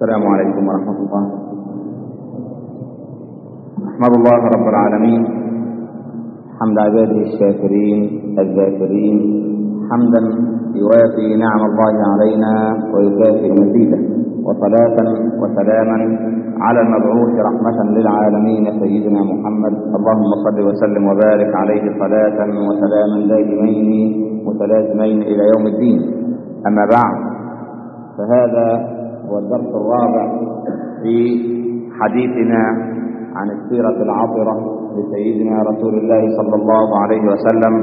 السلام عليكم ورحمة الله أحمد الله رب العالمين حمد عباده الشاكرين الذاكرين حمدا يوافي نعم الله علينا ويكافئ مزيده وصلاة وسلاما على المبعوث رحمة للعالمين سيدنا محمد اللهم صل وسلم وبارك عليه صلاة وسلاما دائمين متلازمين إلى يوم الدين أما بعد فهذا هو الدرس الرابع في حديثنا عن السيرة العطرة لسيدنا رسول الله صلى الله عليه وسلم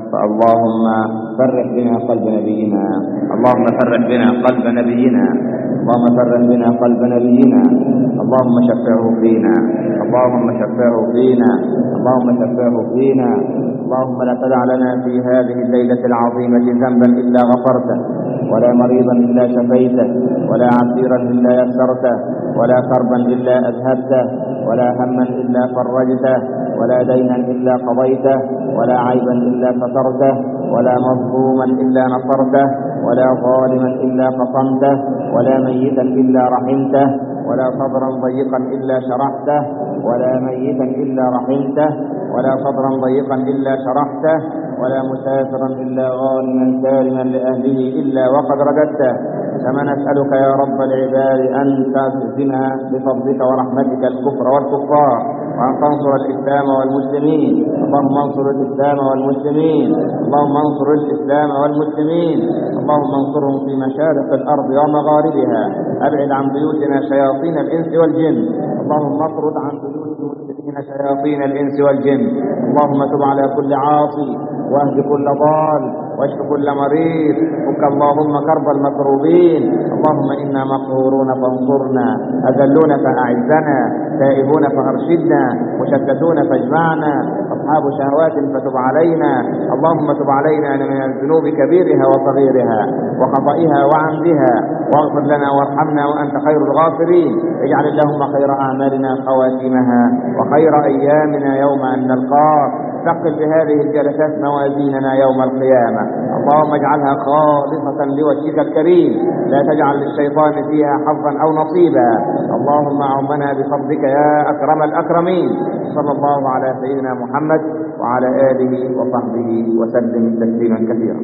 فاللهم فرح بنا قلب نبينا اللهم فرح بنا قلب نبينا اللهم فرح بنا قلب نبينا اللهم شفعه فينا اللهم شفعه فينا اللهم شفعه فينا اللهم لا تدع لنا في هذه الليلة العظيمة ذنبا إلا غفرته ولا مريضا إلا شفيته ولا عسيرا إلا يسرته ولا كربا إلا أذهبته ولا هما إلا فرجته ولا دينا إلا قضيته ولا عيبا إلا سترته ولا مظلوما إلا نصرته ولا ظالما إلا قصمته ولا ميتا إلا رحمته ولا صدرا ضيقا إلا شرحته ولا ميتا إلا رحمته ولا صدرا ضيقا إلا شرحته ولا مسافرا إلا غانما سالما لأهله إلا وقد رددته كما نسألك يا رب العباد أن تهزمها بفضلك ورحمتك الكفر والكفار وأن تنصر الإسلام والمسلمين اللهم انصر الإسلام والمسلمين اللهم انصر الإسلام والمسلمين اللهم انصرهم في مشارق الأرض ومغاربها أبعد عن بيوتنا شياطين الإنس والجن اللهم اطرد عن بيوت المسلمين شياطين الإنس والجن اللهم تب على كل عاصي واهد كل ضال واشف كل مريض فك اللهم كرب المكروبين اللهم انا مقهورون فانصرنا اذلون فاعزنا تائبون فارشدنا مشتتون فاجمعنا اصحاب شهوات فتب علينا اللهم تب علينا من الذنوب كبيرها وصغيرها وخطئها وعمدها واغفر لنا وارحمنا وانت خير الغافرين اجعل اللهم خير اعمالنا خواتمها وخير ايامنا يوم ان نلقاك ثقل بهذه الجلسات موازيننا يوم القيامة اللهم اجعلها خالصة لوجهك الكريم لا تجعل للشيطان فيها حظا أو نصيبا اللهم عمنا بفضلك يا أكرم الأكرمين صلى الله على سيدنا محمد وعلى آله وصحبه وسلم تسليما كثيرا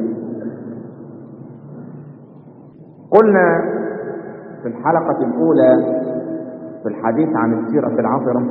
قلنا في الحلقة الأولى في الحديث عن السيرة العطرة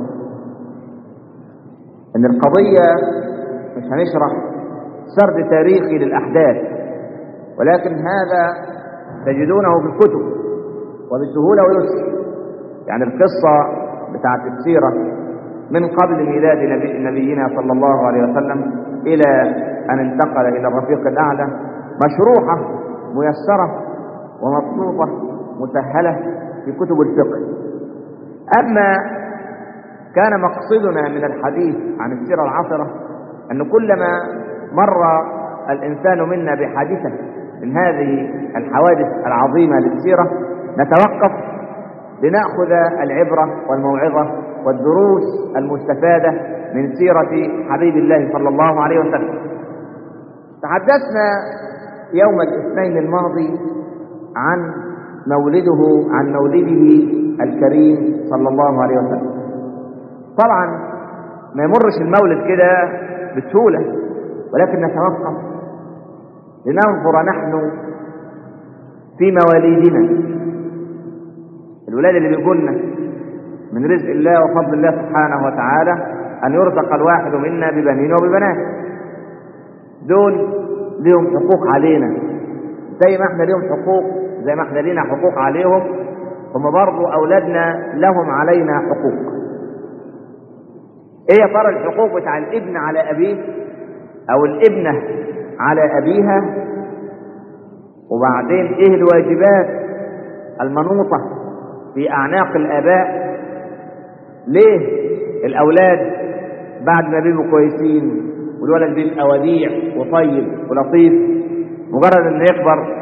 ان القضية مش هنشرح سرد تاريخي للأحداث ولكن هذا تجدونه في الكتب وبسهولة ويسر يعني القصة بتاعت السيرة من قبل ميلاد نبي نبينا صلى الله عليه وسلم إلى أن انتقل إلى الرفيق الأعلى مشروحة ميسرة ومبسوطة مسهلة في كتب الفقه أما كان مقصدنا من الحديث عن السيرة العطرة أن كلما مر الإنسان منا بحادثة من هذه الحوادث العظيمة للسيرة نتوقف لنأخذ العبرة والموعظة والدروس المستفادة من سيرة حبيب الله صلى الله عليه وسلم تحدثنا يوم الاثنين الماضي عن مولده عن مولده الكريم صلى الله عليه وسلم طبعا ما يمرش المولد كده بسهولة ولكن نتوقف لننظر نحن في مواليدنا الولاد اللي بيقولنا من رزق الله وفضل الله سبحانه وتعالى أن يرزق الواحد منا ببنين وببنات دول لهم حقوق علينا زي ما احنا لهم حقوق زي ما احنا لينا حقوق عليهم هم برضو أولادنا لهم علينا حقوق ايه يا ترى الحقوق بتاع الابن على ابيه او الابنة على ابيها وبعدين ايه الواجبات المنوطة في اعناق الاباء ليه الاولاد بعد ما بيبقوا كويسين والولد بيبقى وديع وطيب ولطيف مجرد انه يكبر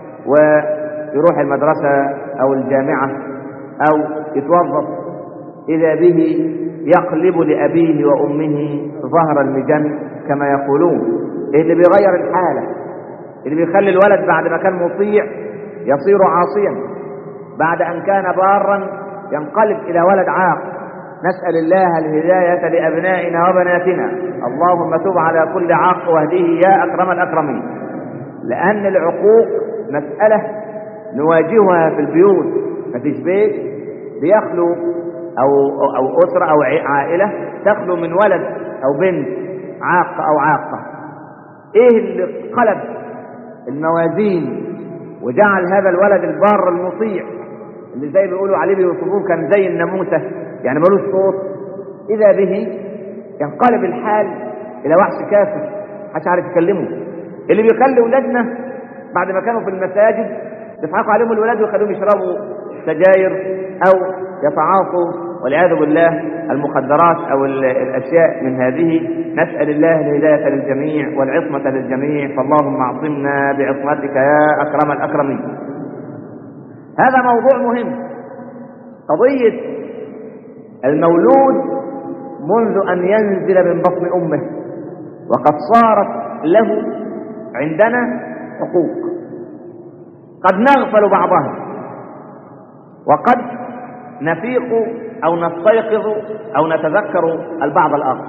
ويروح المدرسة او الجامعة او يتوظف اذا به يقلب لأبيه وأمه ظهر المجن كما يقولون اللي بيغير الحالة اللي بيخلي الولد بعد ما كان مطيع يصير عاصيا بعد أن كان بارا ينقلب إلى ولد عاق نسأل الله الهداية لأبنائنا وبناتنا اللهم تب على كل عاق واهديه يا أكرم الأكرمين لأن العقوق مسألة نواجهها في البيوت مفيش بيت بيخلو أو, أو أسرة أو عائلة تخلو من ولد أو بنت عاق أو عاقة إيه اللي قلب الموازين وجعل هذا الولد البار المطيع اللي زي بيقولوا عليه بيوصفوه كان زي الناموسة يعني ملوش صوت إذا به ينقلب الحال إلى وحش كافر محدش عارف يكلمه اللي بيخلي ولادنا بعد ما كانوا في المساجد يضحكوا عليهم الولاد ويخليهم يشربوا سجاير أو يتعاطوا والعياذ بالله المخدرات أو الأشياء من هذه نسأل الله الهداية للجميع والعصمة للجميع فاللهم اعصمنا بعصمتك يا أكرم الأكرمين هذا موضوع مهم قضية المولود منذ أن ينزل من بطن أمه وقد صارت له عندنا حقوق قد نغفل بعضها وقد نفيق أو نستيقظ أو نتذكر البعض الآخر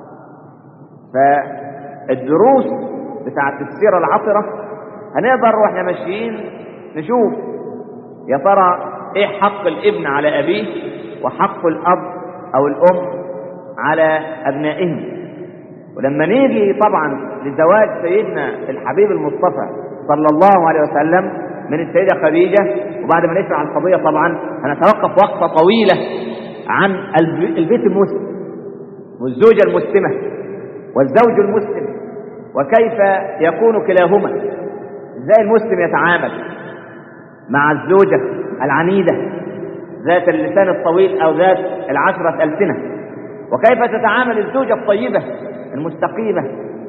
فالدروس بتاعت السيرة العطرة هنقدر واحنا ماشيين نشوف يا ترى ايه حق الابن على ابيه وحق الاب او الام على ابنائهم ولما نيجي طبعا لزواج سيدنا الحبيب المصطفى صلى الله عليه وسلم من السيدة خديجة وبعد ما نشرح القضية طبعا هنتوقف وقفة طويلة عن البيت المسلم والزوجة المسلمة والزوج المسلم وكيف يكون كلاهما ازاي المسلم يتعامل مع الزوجة العنيدة ذات اللسان الطويل أو ذات العشرة ألسنة وكيف تتعامل الزوجة الطيبة المستقيمة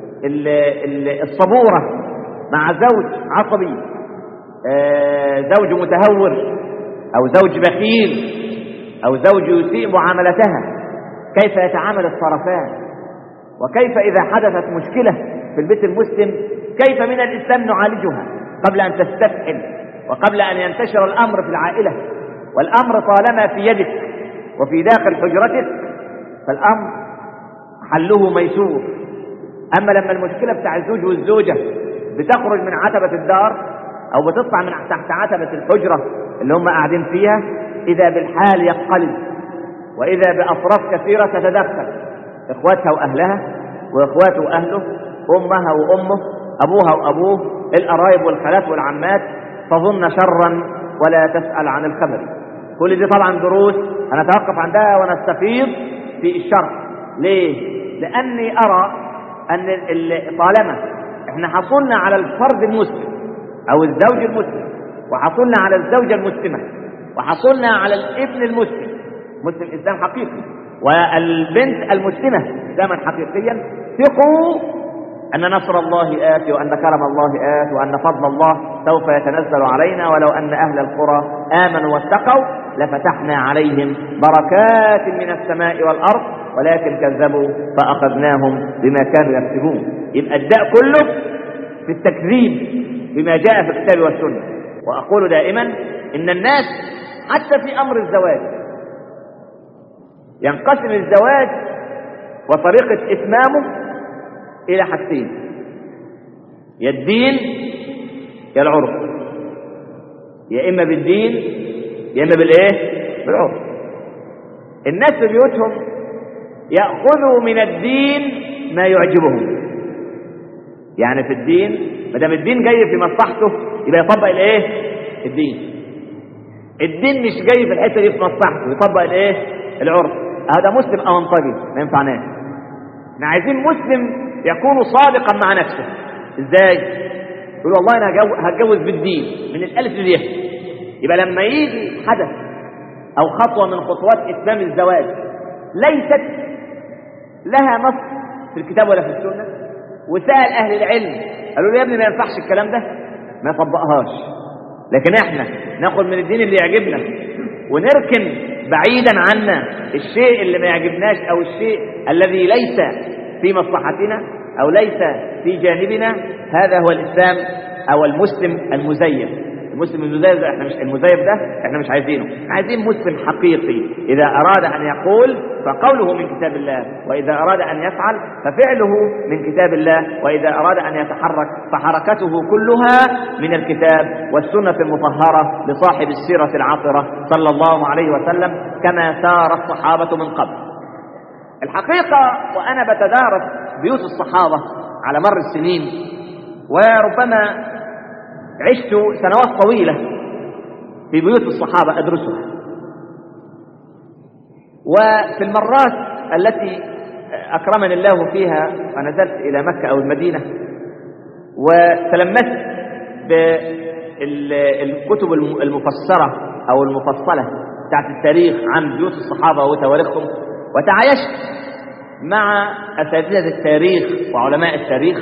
الصبورة مع زوج عصبي زوج متهور أو زوج بخيل أو زوج يسيء معاملتها كيف يتعامل الطرفان وكيف إذا حدثت مشكلة في البيت المسلم كيف من الإسلام نعالجها قبل أن تستفحل وقبل أن ينتشر الأمر في العائلة والأمر طالما في يدك وفي داخل حجرتك فالأمر حله ميسور أما لما المشكلة بتاع الزوج والزوجة بتخرج من عتبة الدار أو بتطلع من تحت عتبة الحجرة اللي هم قاعدين فيها إذا بالحال ينقلب وإذا بأطراف كثيرة تتدخل إخواتها وأهلها وإخواته وأهله أمها وأمه أبوها وأبوه القرايب والخالات والعمات تظن شرا ولا تسأل عن الخبر كل دي طبعا دروس هنتوقف عندها ونستفيض في الشرح ليه؟ لأني أرى أن طالما احنا حصلنا على الفرد المسلم أو الزوج المسلم وحصلنا على الزوجة المسلمة وحصلنا على الابن المسلم مسلم إسلام حقيقي والبنت المسلمة إسلاما حقيقيا ثقوا أن نصر الله آت وأن كرم الله آت وأن فضل الله سوف يتنزل علينا ولو أن أهل القرى آمنوا واتقوا لفتحنا عليهم بركات من السماء والأرض ولكن كذبوا فأخذناهم بما كانوا يكسبون يبقى الداء كله في التكذيب بما جاء في الكتاب والسنة وأقول دائما إن الناس حتى في أمر الزواج ينقسم الزواج وطريقة إتمامه إلى حاجتين يا الدين يا العرف يا إما بالدين يا إما بالإيه؟ بالعرف الناس في بيوتهم يأخذوا من الدين ما يعجبهم يعني في الدين ما دام الدين جاي في مصلحته يبقى يطبق الايه؟ الدين الدين مش جاي في الحته دي في مصلحته يطبق الايه؟ العرف هذا مسلم او انطجي ما ينفعناش احنا عايزين مسلم يكون صادقا مع نفسه ازاي يقول والله انا هتجوز بالدين من الالف للياء يبقى لما يجي حدث او خطوه من خطوات اتمام الزواج ليست لها نص في الكتاب ولا في السنه وسال اهل العلم قالوا له يا ابني ما ينفعش الكلام ده ما يطبقهاش لكن احنا ناخد من الدين اللي يعجبنا ونركن بعيدا عنا الشيء اللي ما يعجبناش او الشيء الذي ليس في مصلحتنا او ليس في جانبنا هذا هو الاسلام او المسلم المزين المسلم المزيف ده احنا مش المزيف ده احنا مش عايزينه احنا عايزين مسلم حقيقي اذا اراد ان يقول فقوله من كتاب الله واذا اراد ان يفعل ففعله من كتاب الله واذا اراد ان يتحرك فحركته كلها من الكتاب والسنه المطهره لصاحب السيره العطره صلى الله عليه وسلم كما سار الصحابه من قبل الحقيقه وانا بتدارس بيوت الصحابه على مر السنين وربما عشت سنوات طويلة في بيوت الصحابة أدرسها وفي المرات التي أكرمني الله فيها ونزلت إلى مكة أو المدينة وتلمست بالكتب المفسرة أو المفصلة بتاعت التاريخ عن بيوت الصحابة وتواريخهم وتعايشت مع أساتذة التاريخ وعلماء التاريخ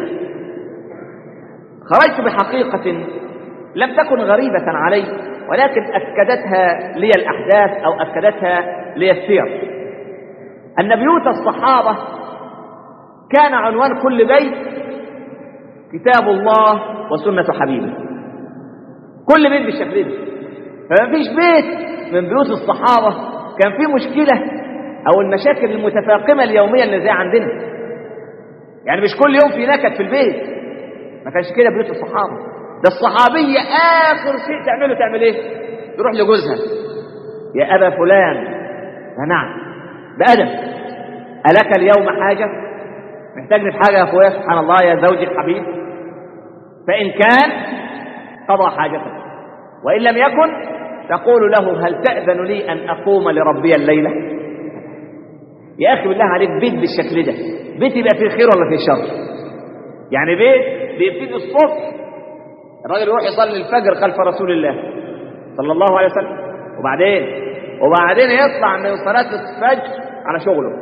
خرجت بحقيقة لم تكن غريبة علي ولكن أكدتها لي الأحداث أو أكدتها لي السير أن بيوت الصحابة كان عنوان كل بيت كتاب الله وسنة حبيبه كل بيت بالشكل ده فما فيش بيت من بيوت الصحابة كان فيه مشكلة أو المشاكل المتفاقمة اليومية اللي زي عندنا يعني مش كل يوم في نكد في البيت ما كانش كده بيوت الصحابة ده الصحابية آخر شيء تعمله تعمل إيه تروح لجوزها يا أبا فلان نعم بأدب ألك اليوم حاجة محتاجني في حاجة يا أخويا سبحان الله يا زوجي الحبيب فإن كان قضى حاجتك وإن لم يكن تقول له هل تأذن لي أن أقوم لربي الليلة يا أخي بالله عليك بيت بالشكل ده بيت يبقى فيه خير ولا فيه شر يعني بيت بيبتدي الصبح الراجل يروح يصلي الفجر خلف رسول الله صلى الله عليه وسلم وبعدين وبعدين يطلع من صلاة الفجر على شغله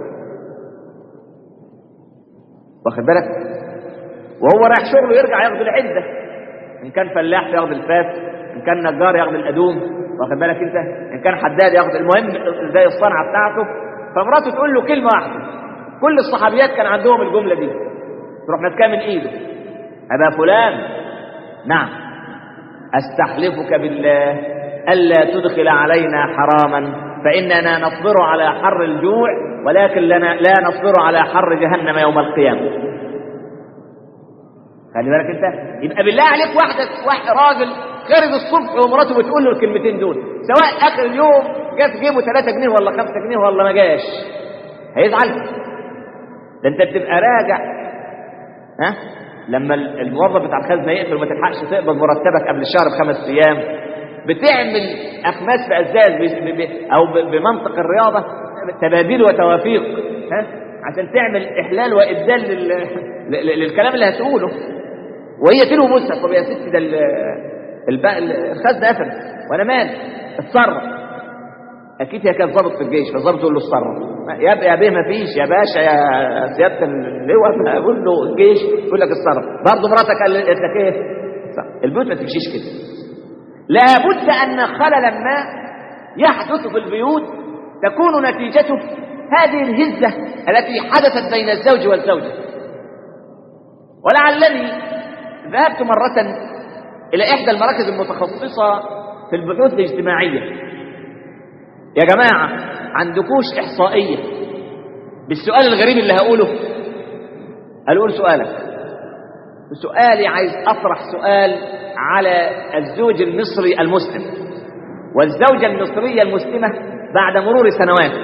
واخد بالك وهو رايح شغله يرجع ياخد العدة إن كان فلاح ياخد الفاس إن كان نجار ياخد الأدوم واخد بالك أنت إن كان حداد ياخد المهم زي الصنعة بتاعته فمراته تقول له كلمة واحدة كل الصحابيات كان عندهم الجملة دي تروح ماسكاه من إيده أبا فلان نعم أستحلفك بالله ألا تدخل علينا حراما فإننا نصبر على حر الجوع ولكن لنا لا نصبر على حر جهنم يوم القيامة خلي بالك انت يبقى بالله عليك واحدة واحد راجل خارج الصبح ومراته بتقول له الكلمتين دول سواء اخر اليوم جات في جيبه 3 جنيه ولا 5 جنيه ولا ما جاش هيزعل ده انت بتبقى راجع ها لما الموظف بتاع الخزنه يقفل وما تلحقش تقبض مرتبك قبل الشهر بخمس ايام بتعمل اخماس في ازاز او بمنطق الرياضه تباديل وتوافيق ها عشان تعمل احلال وابدال لل... للكلام اللي هتقوله وهي تلو مسك طب يا ستي ده الخزنه قفل وانا مال اتصرف اكيد هي كانت ظابط في الجيش فالظابط يقول له اتصرف يا يا بيه ما فيش يا باشا يا سياده اللواء اقول له الجيش يقول لك اتصرف برضه مراتك قالت لك ايه البيوت ما تمشيش كده لابد ان خللا ما يحدث في البيوت تكون نتيجته هذه الهزه التي حدثت بين الزوج والزوجه ولعلني ذهبت مره الى احدى المراكز المتخصصه في البحوث الاجتماعيه يا جماعه عندكوش احصائيه بالسؤال الغريب اللي هقوله هقول سؤالك سؤالي عايز اطرح سؤال على الزوج المصري المسلم والزوجه المصريه المسلمه بعد مرور سنوات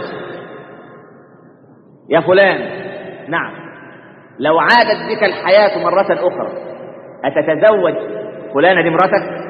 يا فلان نعم لو عادت بك الحياه مره اخرى اتتزوج فلانه دي مراتك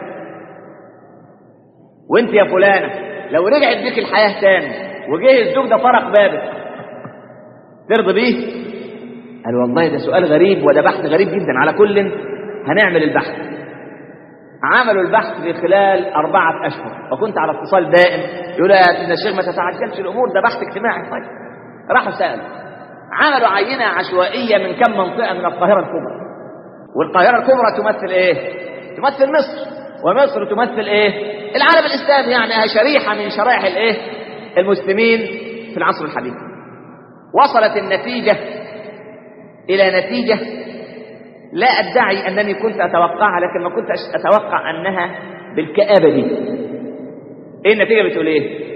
وانت يا فلانه لو رجعت بك الحياه تاني وجه الزوج ده طرق بابك ترضي بيه قال والله ده سؤال غريب وده بحث غريب جدا على كل هنعمل البحث عملوا البحث في خلال أربعة أشهر وكنت على اتصال دائم يقول يا سيدنا الشيخ ما تتعجلش الأمور ده بحث اجتماعي طيب راحوا سألوا عملوا عينة عشوائية من كم منطقة من القاهرة الكبرى والقاهرة الكبرى تمثل إيه؟ تمثل مصر ومصر تمثل إيه؟ العالم الإسلامي يعني شريحة من شرائح الإيه؟ المسلمين في العصر الحديث وصلت النتيجة إلى نتيجة لا أدعي أنني كنت أتوقعها لكن ما كنت أتوقع أنها بالكآبة دي ايه النتيجة بتقول ايه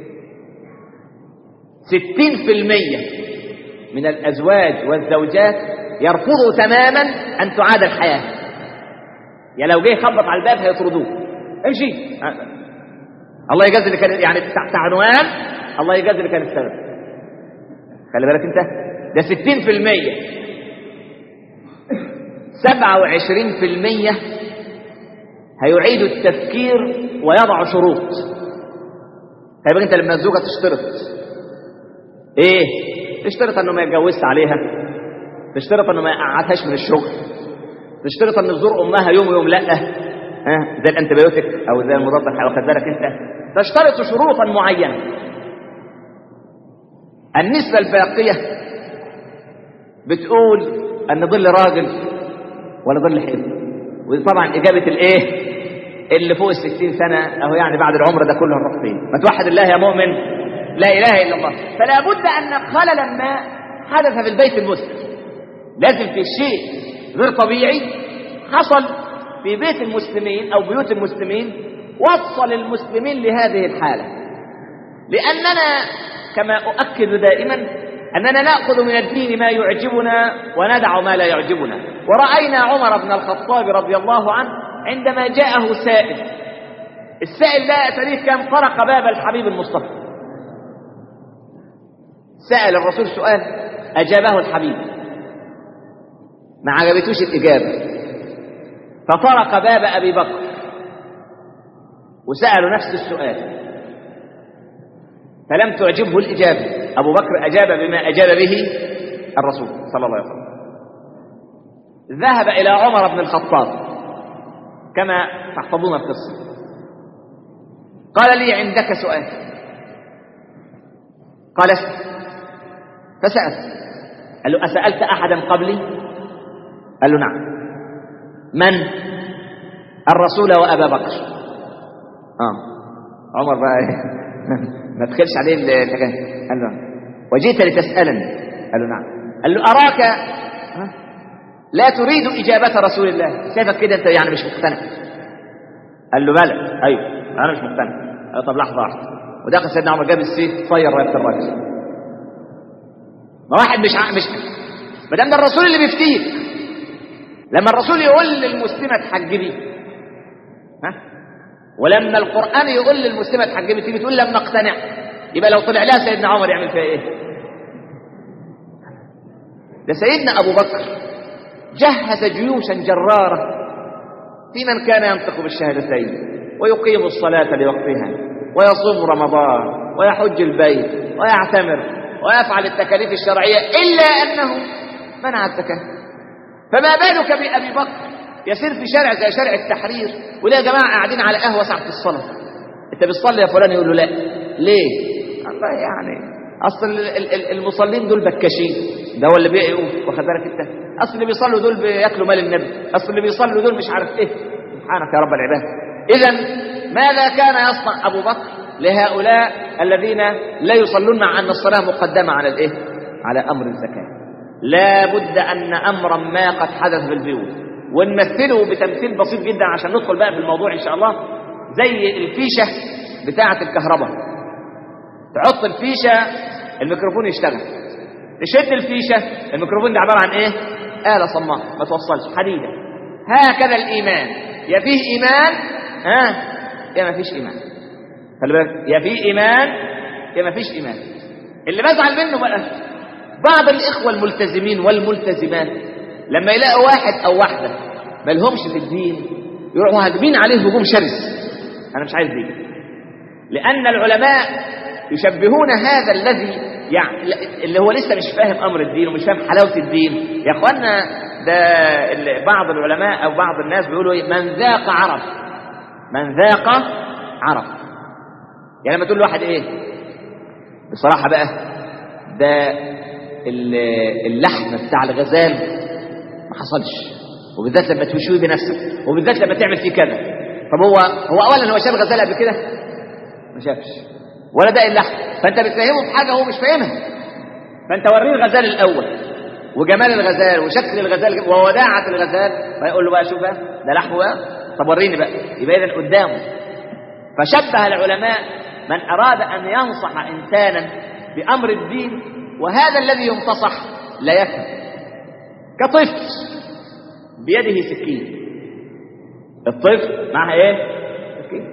ستين في المية من الأزواج والزوجات يرفضوا تماما أن تعاد الحياة يعني لو جه يخبط على الباب هيطردوه امشي الله يجازي اللي كان يعني تحت عنوان الله يجازي اللي كان السبب خلي بالك انت ده ستين في المية سبعة وعشرين في المية هيعيدوا التفكير ويضعوا شروط طيب انت لما الزوجة تشترط ايه تشترط انه ما يتجوزش عليها تشترط انه ما يقعدهاش من الشغل تشترط ان تزور امها يوم ويوم لا ها زي الانتبيوتيك او زي المضاد الحيوي واخد بالك انت تشترط شروطا معينه النسبه الباقيه بتقول ان ظل راجل ولا ظل حلو ودي طبعا اجابه الايه اللي فوق الستين سنه اهو يعني بعد العمر ده كله نروح فين ما توحد الله يا مؤمن لا اله الا الله فلا بد ان خللا ما حدث في البيت المسلم لازم في شيء غير طبيعي حصل في بيت المسلمين او بيوت المسلمين وصل المسلمين لهذه الحاله لاننا كما اؤكد دائما اننا ناخذ من الدين ما يعجبنا وندع ما لا يعجبنا وراينا عمر بن الخطاب رضي الله عنه عندما جاءه سائل السائل ده تاريخ كان طرق باب الحبيب المصطفى سأل الرسول سؤال أجابه الحبيب ما عجبتوش الإجابة فطرق باب أبي بكر وسألوا نفس السؤال فلم تعجبه الإجابة أبو بكر أجاب بما أجاب به الرسول صلى الله عليه وسلم ذهب إلى عمر بن الخطاب كما تحفظون القصة قال لي عندك سؤال قال اسأل فسأل قال له أسألت أحدا قبلي قال له نعم من الرسول وأبا بكر آه عمر بقى ما تدخلش عليه الحكاية قال له وجئت لتسألني قال له نعم قال له أراك لا تريد إجابة رسول الله شايفك كده أنت يعني مش مقتنع قال له بلى أيوه أنا مش مقتنع قال طب لحظة واحدة ودخل سيدنا عمر جاب السيف طير رقبة الراجل ما واحد مش ع... مش ما دام ده الرسول اللي بيفتيك لما الرسول يقول للمسلمة تحجبي ها ولما القرآن يقول للمسلمة تحجبي تيجي تقول لما اقتنع يبقى لو طلع لها سيدنا عمر يعمل فيها ايه؟ ده سيدنا أبو بكر جهز جيوشا جرارة في من كان ينطق بالشهادتين ويقيم الصلاة لوقتها ويصوم رمضان ويحج البيت ويعتمر ويفعل التكاليف الشرعية إلا أنه منع الزكاة فما بالك بأبي بكر يسير في شارع زي شارع التحرير ولا جماعة قاعدين على قهوة ساعة الصلاة أنت بتصلي يا فلان يقول له لا ليه؟ الله يعني أصل المصلين دول بكاشين ده هو اللي بيقف واخد بالك أنت أصل اللي بيصلوا دول بياكلوا مال النبي أصل اللي بيصلوا دول مش عارف إيه سبحانك يا رب العباد إذا ماذا كان يصنع أبو بكر لهؤلاء الذين لا يصلون مع أن الصلاة مقدمة على الإيه؟ على أمر الزكاة لا بد أن أمرا ما قد حدث في البيوت ونمثله بتمثيل بسيط جدا عشان ندخل بقى في الموضوع إن شاء الله زي الفيشة بتاعة الكهرباء تحط الفيشة الميكروفون يشتغل تشد الفيشة الميكروفون ده عبارة عن إيه؟ آلة صماء ما توصلش حديدة هكذا الإيمان يا فيه إيمان ها يا ما فيش إيمان خلي بالك يا فيه إيمان يا ما فيش إيمان اللي بزعل منه بقى بعض الإخوة الملتزمين والملتزمات لما يلاقوا واحد أو واحدة ما لهمش في الدين يروحوا هاجمين عليه هجوم شرس أنا مش عايز دي لأن العلماء يشبهون هذا الذي يعني اللي هو لسه مش فاهم أمر الدين ومش فاهم حلاوة الدين يا أخوانا ده بعض العلماء أو بعض الناس بيقولوا إيه من ذاق عرف من ذاق عرف يعني لما تقول لواحد إيه بصراحة بقى ده اللحم بتاع الغزال ما حصلش وبالذات لما تشويه بنفسك وبالذات لما تعمل فيه كذا طب هو هو اولا هو شاف غزال قبل كده ما شافش ولا ده اللحم فانت بتفهمه بحاجه هو مش فاهمها فانت وريه الغزال الاول وجمال الغزال وشكل الغزال ووداعة الغزال فيقول له بقى شوف بقى ده لحمه بقى طب وريني بقى يبقى إذا قدامه فشبه العلماء من أراد أن ينصح إنسانا بأمر الدين وهذا الذي ينتصح لا يفهم كطفل بيده سكين الطفل معها ايه سكين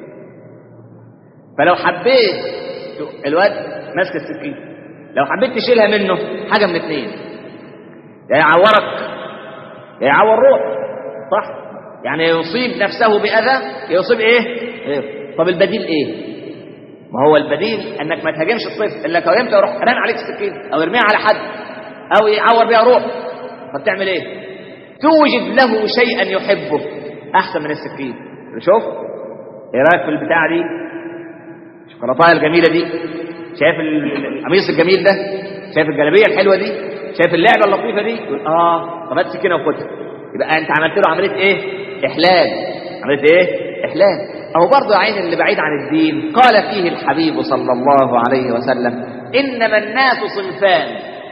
فلو حبيت الواد ماسك السكين لو حبيت تشيلها منه حاجه من اثنين يا يعورك يا يعور روح صح يعني يصيب نفسه باذى يصيب ايه غيره طب البديل ايه ما هو البديل انك ما تهاجمش الطفل الا لو هاجمته يروح رن عليك السكين او يرميها على حد او يعور بيها روح فبتعمل ايه توجد له شيئا يحبه احسن من السكين شوف ايه رايك في البتاعه دي الشوكولاته الجميله دي شايف القميص الجميل ده شايف الجلابيه الحلوه دي شايف اللعبه اللطيفه دي يقول اه طب هات سكينه وخدها يبقى انت عملت له عمليه ايه احلال عمليه ايه احلال اهو برضه يا عين اللي بعيد عن الدين قال فيه الحبيب صلى الله عليه وسلم انما الناس صنفان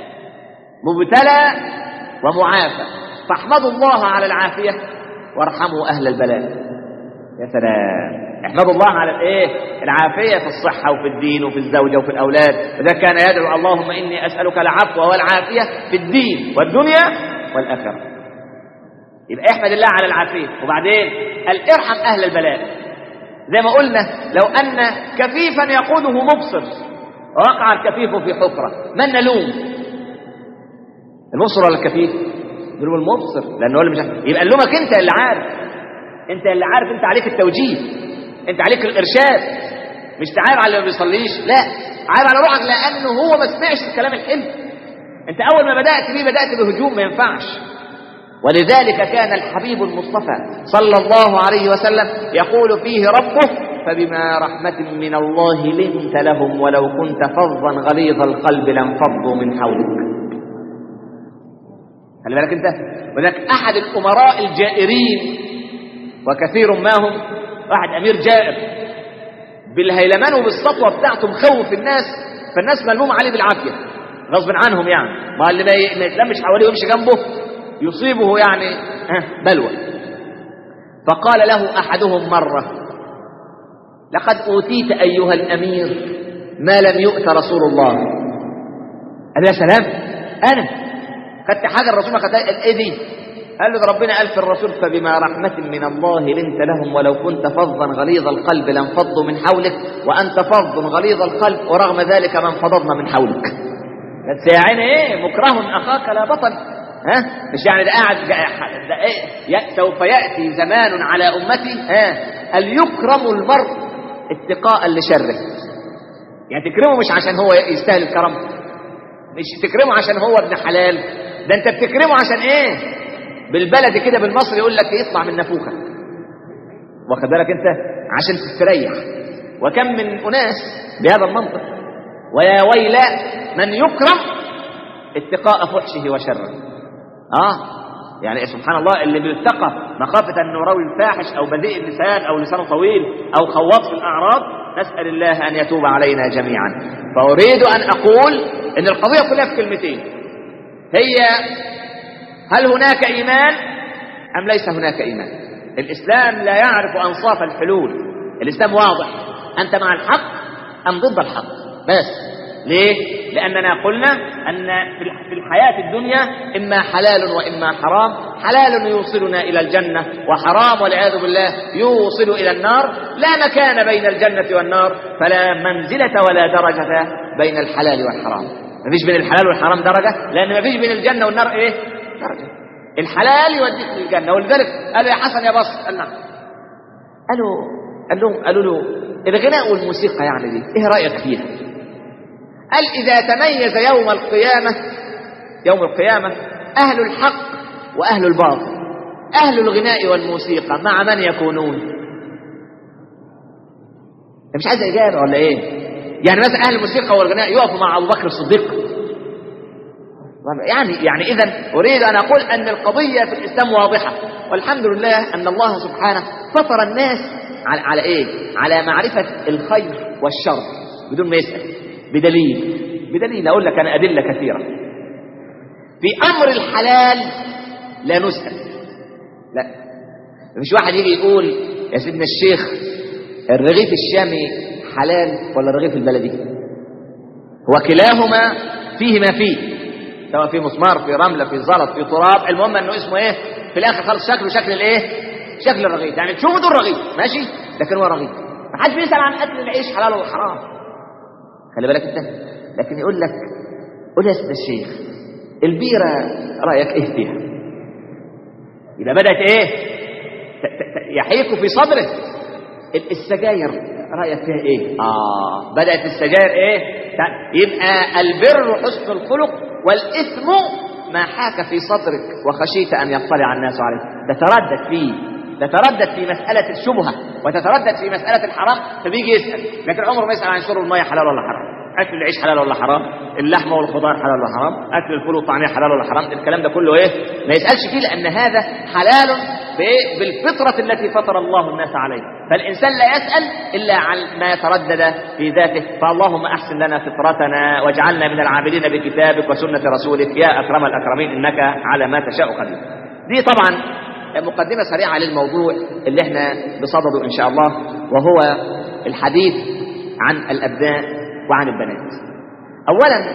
مبتلى ومعافى فاحمدوا الله على العافيه وارحموا اهل البلاء يا سلام احمدوا الله على الايه العافيه في الصحه وفي الدين وفي الزوجه وفي الاولاد وذا كان يدعو اللهم اني اسالك العفو والعافيه في الدين والدنيا والاخره يبقى احمد الله على العافيه وبعدين قال ارحم اهل البلاء زي ما قلنا لو ان كفيفا يقوده مبصر وقع الكفيف في حفره من نلوم المبصر ولا الكفيف نلوم المبصر لانه هو اللي مش عارف. يبقى نلومك انت اللي عارف انت اللي عارف انت عليك التوجيه انت عليك الارشاد مش تعايب على اللي ما بيصليش لا عايب على روحك لانه هو ما سمعش الكلام الحلو انت اول ما بدات بيه بدات بهجوم ما ينفعش ولذلك كان الحبيب المصطفى صلى الله عليه وسلم يقول فيه ربه فبما رحمة من الله لنت لهم ولو كنت فظا غليظ القلب لانفضوا من حولك خلي بالك انت وذلك احد الامراء الجائرين وكثير ما هم واحد امير جائر بالهيلمان وبالسطوه بتاعته مخوف الناس فالناس ملموم عليه بالعافيه غصب عنهم يعني ما اللي ما يتلمش حواليه ويمشي جنبه يصيبه يعني بلوى فقال له احدهم مره لقد اوتيت ايها الامير ما لم يؤت رسول الله قال يا سلام انا خدت حاجه الرسول ما خدها ايه دي قال له ده ربنا قال في الرسول فبما رحمة من الله لنت لهم ولو كنت فظا غليظ القلب لانفضوا من حولك وأنت فظ غليظ القلب ورغم ذلك ما انفضضنا من حولك بس يا عيني ايه مكره أخاك لا بطل ها مش يعني ده قاعد ده ايه سوف يأتي زمان على أمتي ها هل يكرم المرء اتقاء لشره يعني تكرمه مش عشان هو يستاهل الكرم مش تكرمه عشان هو ابن حلال ده انت بتكرمه عشان ايه بالبلد كده بالمصري يقول لك يطلع من نافوخه واخد بالك انت عشان تستريح وكم من اناس بهذا المنطق ويا ويل من يكرم اتقاء فحشه وشره اه يعني سبحان الله اللي بيتقى مخافة أنه راوي الفاحش أو بذيء اللسان أو لسانه طويل أو خواط في الأعراض نسأل الله أن يتوب علينا جميعا فأريد أن أقول أن القضية كلها في كلمتين هي هل هناك إيمان أم ليس هناك إيمان الإسلام لا يعرف أنصاف الحلول الإسلام واضح أنت مع الحق أم ضد الحق بس ليه؟ لأننا قلنا أن في الحياة الدنيا إما حلال وإما حرام حلال يوصلنا إلى الجنة وحرام والعياذ بالله يوصل إلى النار لا مكان بين الجنة والنار فلا منزلة ولا درجة بين الحلال والحرام ما فيش بين الحلال والحرام درجة لأن ما فيش بين الجنة والنار إيه؟ درجة الحلال يوديك للجنة ولذلك قالوا يا حسن يا بص قال نعم قالوا قال لهم قالوا له الغناء والموسيقى يعني دي ايه رأيك فيها قال إذا تميز يوم القيامة يوم القيامة أهل الحق وأهل الباطل أهل الغناء والموسيقى مع من يكونون مش عايز إجابة ولا إيه يعني مثلا أهل الموسيقى والغناء يقفوا مع أبو بكر الصديق يعني يعني إذا أريد أن أقول أن القضية في الإسلام واضحة والحمد لله أن الله سبحانه فطر الناس على, على إيه؟ على معرفة الخير والشر بدون ما يسأل بدليل بدليل أقول لك أنا أدلة كثيرة في أمر الحلال لا نسأل لا مش واحد يجي يقول يا سيدنا الشيخ الرغيف الشامي حلال ولا الرغيف البلدي وكلاهما فيه ما فيه سواء في مسمار في رملة في زلط في تراب المهم انه اسمه ايه في الاخر خالص شكله شكل الايه شكل الرغيف يعني تشوفه ده الرغيف ماشي لكن هو رغيف ما حدش بيسأل عن اكل العيش حلال ولا حرام خلي بالك انت لكن يقول لك قول يا سيدنا الشيخ البيرة رأيك ايه فيها يبقى بدأت ايه ت- ت- ت- يحيك في صدره ال- السجاير رأيك فيها ايه اه بدأت السجاير ايه ت- يبقى البر حسن الخلق والإثم ما حاك في صدرك وخشيت أن يطلع الناس عليه تتردد فيه تتردد في مسألة الشبهة وتتردد في مسألة الحرام فبيجي يسأل لكن عمره ما يسأل عن شرب المية حلال ولا حرام اكل العيش حلال ولا حرام اللحمه والخضار حلال ولا حرام اكل الفول والطعميه حلال ولا حرام الكلام ده كله ايه ما يسالش فيه لان هذا حلال بإيه؟ بالفطره التي فطر الله الناس عليها فالانسان لا يسال الا عن ما يتردد في ذاته فاللهم احسن لنا فطرتنا واجعلنا من العابدين بكتابك وسنه رسولك يا اكرم الاكرمين انك على ما تشاء قدير دي طبعا مقدمه سريعه للموضوع اللي احنا بصدده ان شاء الله وهو الحديث عن الابناء وعن البنات اولا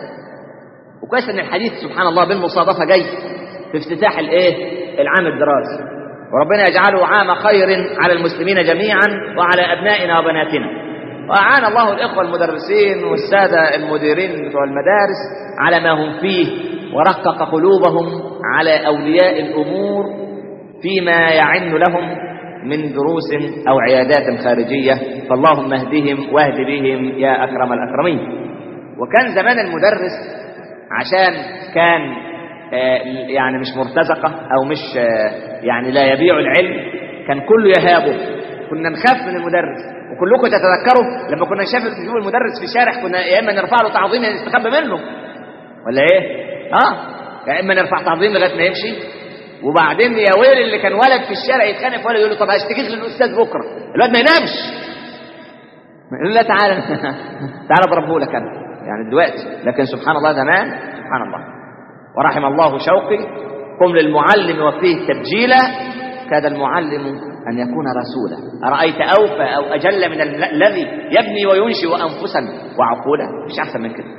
وكويس ان الحديث سبحان الله بالمصادفه جاي في افتتاح الايه العام الدراسي وربنا يجعله عام خير على المسلمين جميعا وعلى ابنائنا وبناتنا واعان الله الاخوه المدرسين والساده المديرين بتوع المدارس على ما هم فيه ورقق قلوبهم على اولياء الامور فيما يعن لهم من دروس أو عيادات خارجية فاللهم اهدهم واهد بهم يا أكرم الأكرمين وكان زمان المدرس عشان كان آه، يعني مش مرتزقة أو مش آه، يعني لا يبيع العلم كان كله يهابه كنا نخاف من المدرس وكلكم تتذكروا لما كنا نشوف نشوف المدرس في الشارع كنا يا اما نرفع له تعظيم يا نستخبى منه ولا ايه؟ اه يا اما نرفع تعظيم لغايه ما يمشي وبعدين يا ويل اللي كان ولد في الشارع يتخانق في ولد يقول له طب هشتكيك للاستاذ بكره الواد ما ينامش يقول له لا تعالى تعالى اضربه لك انا يعني دلوقتي لكن سبحان الله زمان سبحان الله ورحم الله شوقي قم للمعلم وفيه تبجيلا كاد المعلم أن يكون رسولا أرأيت أوفى أو أجل من ال- الذي يبني وينشئ أنفسا وعقولا مش أحسن من كده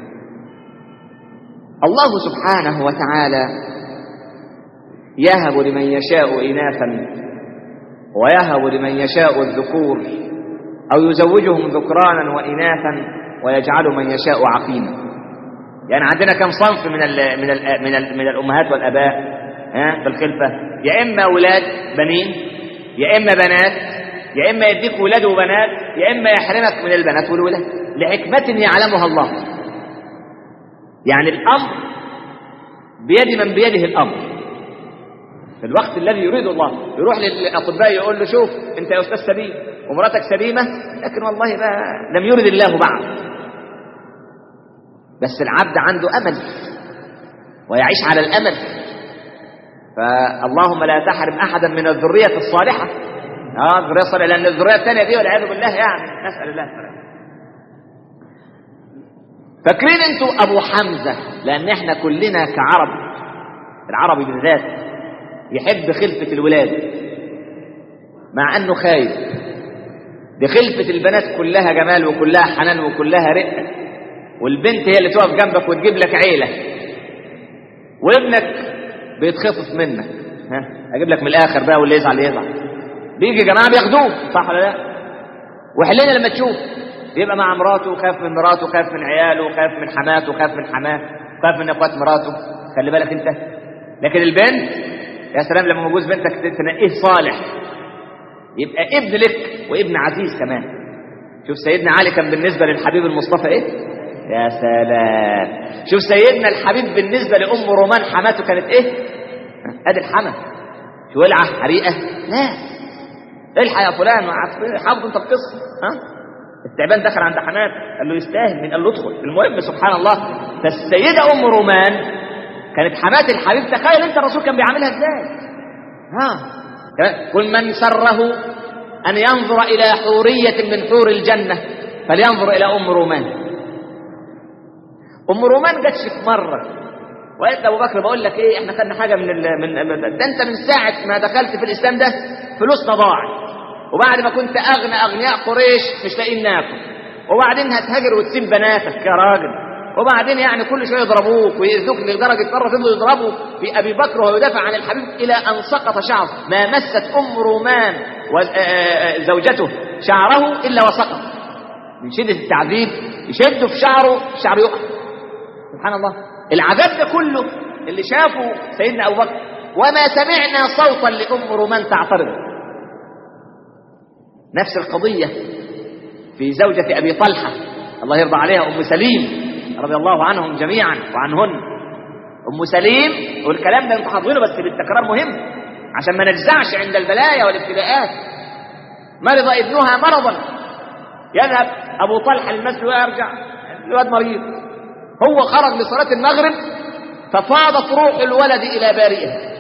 الله سبحانه وتعالى يهب لمن يشاء إناثا ويهب لمن يشاء الذكور أو يزوجهم ذكرانا وإناثا ويجعل من يشاء عقيما يعني عندنا كم صنف من ال من ال من, ال من الأمهات والآباء ها في الخلفة يا إما أولاد بنين يا إما بنات يا إما يديك ولاد وبنات يا إما يحرمك من البنات والولاد لحكمة يعلمها الله يعني الأمر بيد من بيده الأمر في الوقت الذي يريد الله يروح للاطباء يقول له شوف انت يا استاذ سليم ومراتك سليمه لكن والله بقى لم يرد الله بعد بس العبد عنده امل ويعيش على الامل فاللهم لا تحرم احدا من الذريه الصالحه اه الذريه الصالحه لان الذريه الثانيه دي والعياذ بالله يعني نسال الله السلامه فاكرين انتوا ابو حمزه لان احنا كلنا كعرب العربي بالذات يحب خلفة الولاد مع انه خايف دي خلفة البنات كلها جمال وكلها حنان وكلها رقة والبنت هي اللي تقف جنبك وتجيب لك عيلة وابنك بيتخفف منك ها اجيب لك من الاخر بقى واللي يزعل يزعل بيجي جماعة بياخدوه صح ولا لا وحلينا لما تشوف يبقى مع مراته وخاف من مراته وخاف من عياله وخاف من حماته وخاف من حماه وخاف من اخوات مراته خلي بالك انت لكن البنت يا سلام لما جوز بنتك تنقيه صالح يبقى ابن لك وابن عزيز كمان شوف سيدنا علي كان بالنسبة للحبيب المصطفى ايه يا سلام شوف سيدنا الحبيب بالنسبة لأم رومان حماته كانت ايه ادي الحما شو ولعة حريقة لا الحق يا فلان حافظ انت القصة ها التعبان دخل عند حماد قال له يستاهل من قال له ادخل المهم سبحان الله فالسيدة أم رومان كانت حماة الحبيب تخيل انت الرسول كان بيعملها ازاي ها كل من سره ان ينظر الى حورية من حور الجنة فلينظر الى ام رومان ام رومان جاتش في مرة وقالت ابو بكر بقول لك ايه احنا خدنا حاجة من ال... من ده انت من ساعة ما دخلت في الاسلام ده فلوسنا ضاعت وبعد ما كنت اغنى اغنياء قريش مش لاقيين ناكل وبعدين هتهاجر وتسيب بناتك يا راجل وبعدين يعني كل شويه يضربوك ويأذوك لدرجه مره فضلوا يضربوا في ابي بكر وهو يدافع عن الحبيب الى ان سقط شعره ما مست ام رومان وزوجته شعره الا وسقط من شده التعذيب يشدوا في شعره الشعر يقع سبحان الله العذاب ده كله اللي شافه سيدنا ابو بكر وما سمعنا صوتا لام رومان تعترض نفس القضيه في زوجة أبي طلحة الله يرضى عليها أم سليم رضي الله عنهم جميعا وعنهن أم سليم والكلام ده انتوا حافظينه بس بالتكرار مهم عشان ما نجزعش عند البلايا والابتلاءات مرض ابنها مرضا يذهب أبو طلحة للمسجد ويرجع الواد مريض هو خرج لصلاة المغرب ففاضت روح الولد إلى بارئه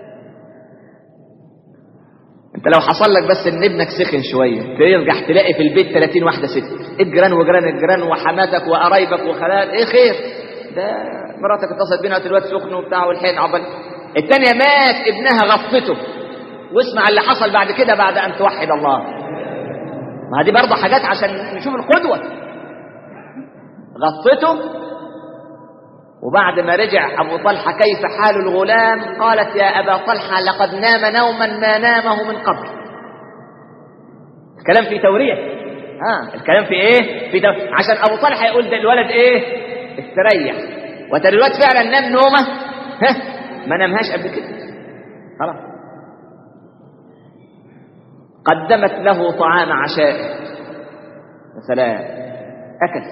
انت لو حصل لك بس ان ابنك سخن شويه ترجع تلاقي في البيت 30 واحده ست الجيران وجيران الجيران وحماتك وقرايبك وخالات ايه خير ده مراتك اتصلت بينا قالت الواد سخن وبتاع والحين عبل الثانيه مات ابنها غفته واسمع اللي حصل بعد كده بعد ان توحد الله ما دي برضه حاجات عشان نشوف القدوه غفته وبعد ما رجع أبو طلحة كيف حال الغلام قالت يا أبا طلحة لقد نام نوما ما نامه من قبل الكلام في تورية ها الكلام في ايه في تورية. عشان أبو طلحة يقول ده الولد ايه استريح وترى الولد فعلا نام نومه ها ما نامهاش قبل كده خلاص قدمت له طعام عشاء يا سلام أكل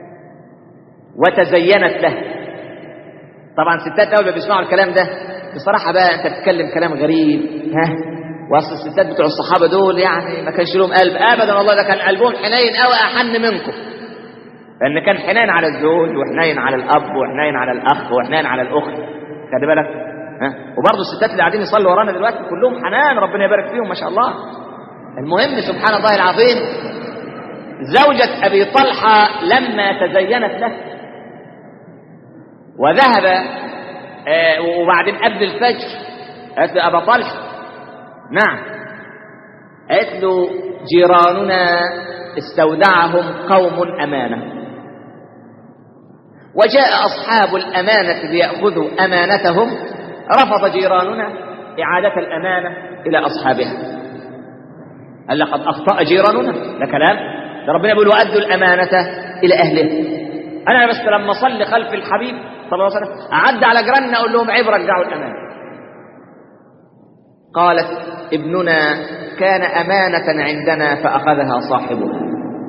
وتزينت له طبعا ستات اول ما بيسمعوا الكلام ده بصراحه بقى انت بتتكلم كلام غريب ها واصل الستات بتوع الصحابه دول يعني ما كانش لهم قلب ابدا والله ده كان قلبهم حنين قوي احن منكم لان كان حنين على الزوج وحنين على الاب وحنين على الاخ وحنين على الاخت خلي بالك ها وبرضه الستات اللي قاعدين يصلوا ورانا دلوقتي كلهم حنان ربنا يبارك فيهم ما شاء الله المهم سبحان الله العظيم زوجة أبي طلحة لما تزينت له وذهب آه وبعدين قبل الفجر قالت له أبا طلحة نعم قالت له جيراننا استودعهم قوم أمانة وجاء أصحاب الأمانة ليأخذوا أمانتهم رفض جيراننا إعادة الأمانة إلى أصحابها قال لقد أخطأ جيراننا ده كلام ده ربنا يقول وأدوا الأمانة إلى أهله أنا بس لما أصلي خلف الحبيب صلى الله عليه وسلم أعد على جيراننا أقول لهم عيب رجعوا الأمانة قالت ابننا كان أمانة عندنا فأخذها صاحبها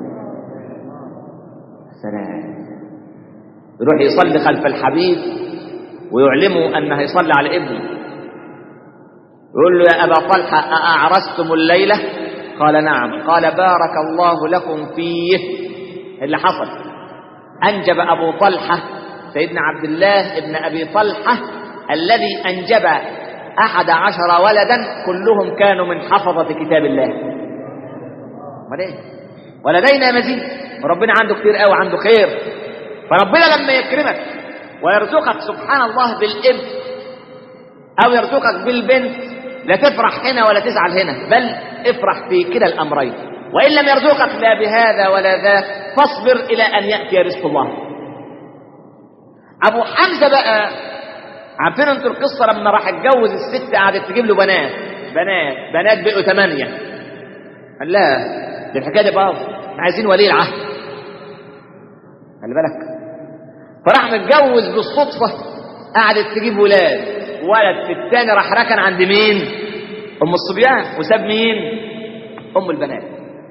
سلام يروح يصلي خلف الحبيب ويعلمه أنه يصلي على ابنه يقول له يا أبا طلحة أأعرستم الليلة قال نعم قال بارك الله لكم فيه اللي حصل أنجب أبو طلحة سيدنا عبد الله ابن أبي طلحة الذي أنجب أحد عشر ولدا كلهم كانوا من حفظة كتاب الله ولدينا مزيد وربنا عنده كتير قوي عنده خير فربنا لما يكرمك ويرزقك سبحان الله بالابن أو يرزقك بالبنت لا تفرح هنا ولا تزعل هنا بل افرح في كلا الأمرين وإن لم يرزقك لا بهذا ولا ذاك فاصبر إلى أن يأتي رزق الله أبو حمزة بقى عارفين انتوا القصة لما راح اتجوز الست قعدت تجيب له بنات بنات بنات بقوا ثمانية قال لا دي الحكاية دي باظ عايزين ولي العهد خلي بالك فراح متجوز بالصدفة قعدت تجيب ولاد ولد في الثاني راح ركن عند مين ام الصبيان وساب مين ام البنات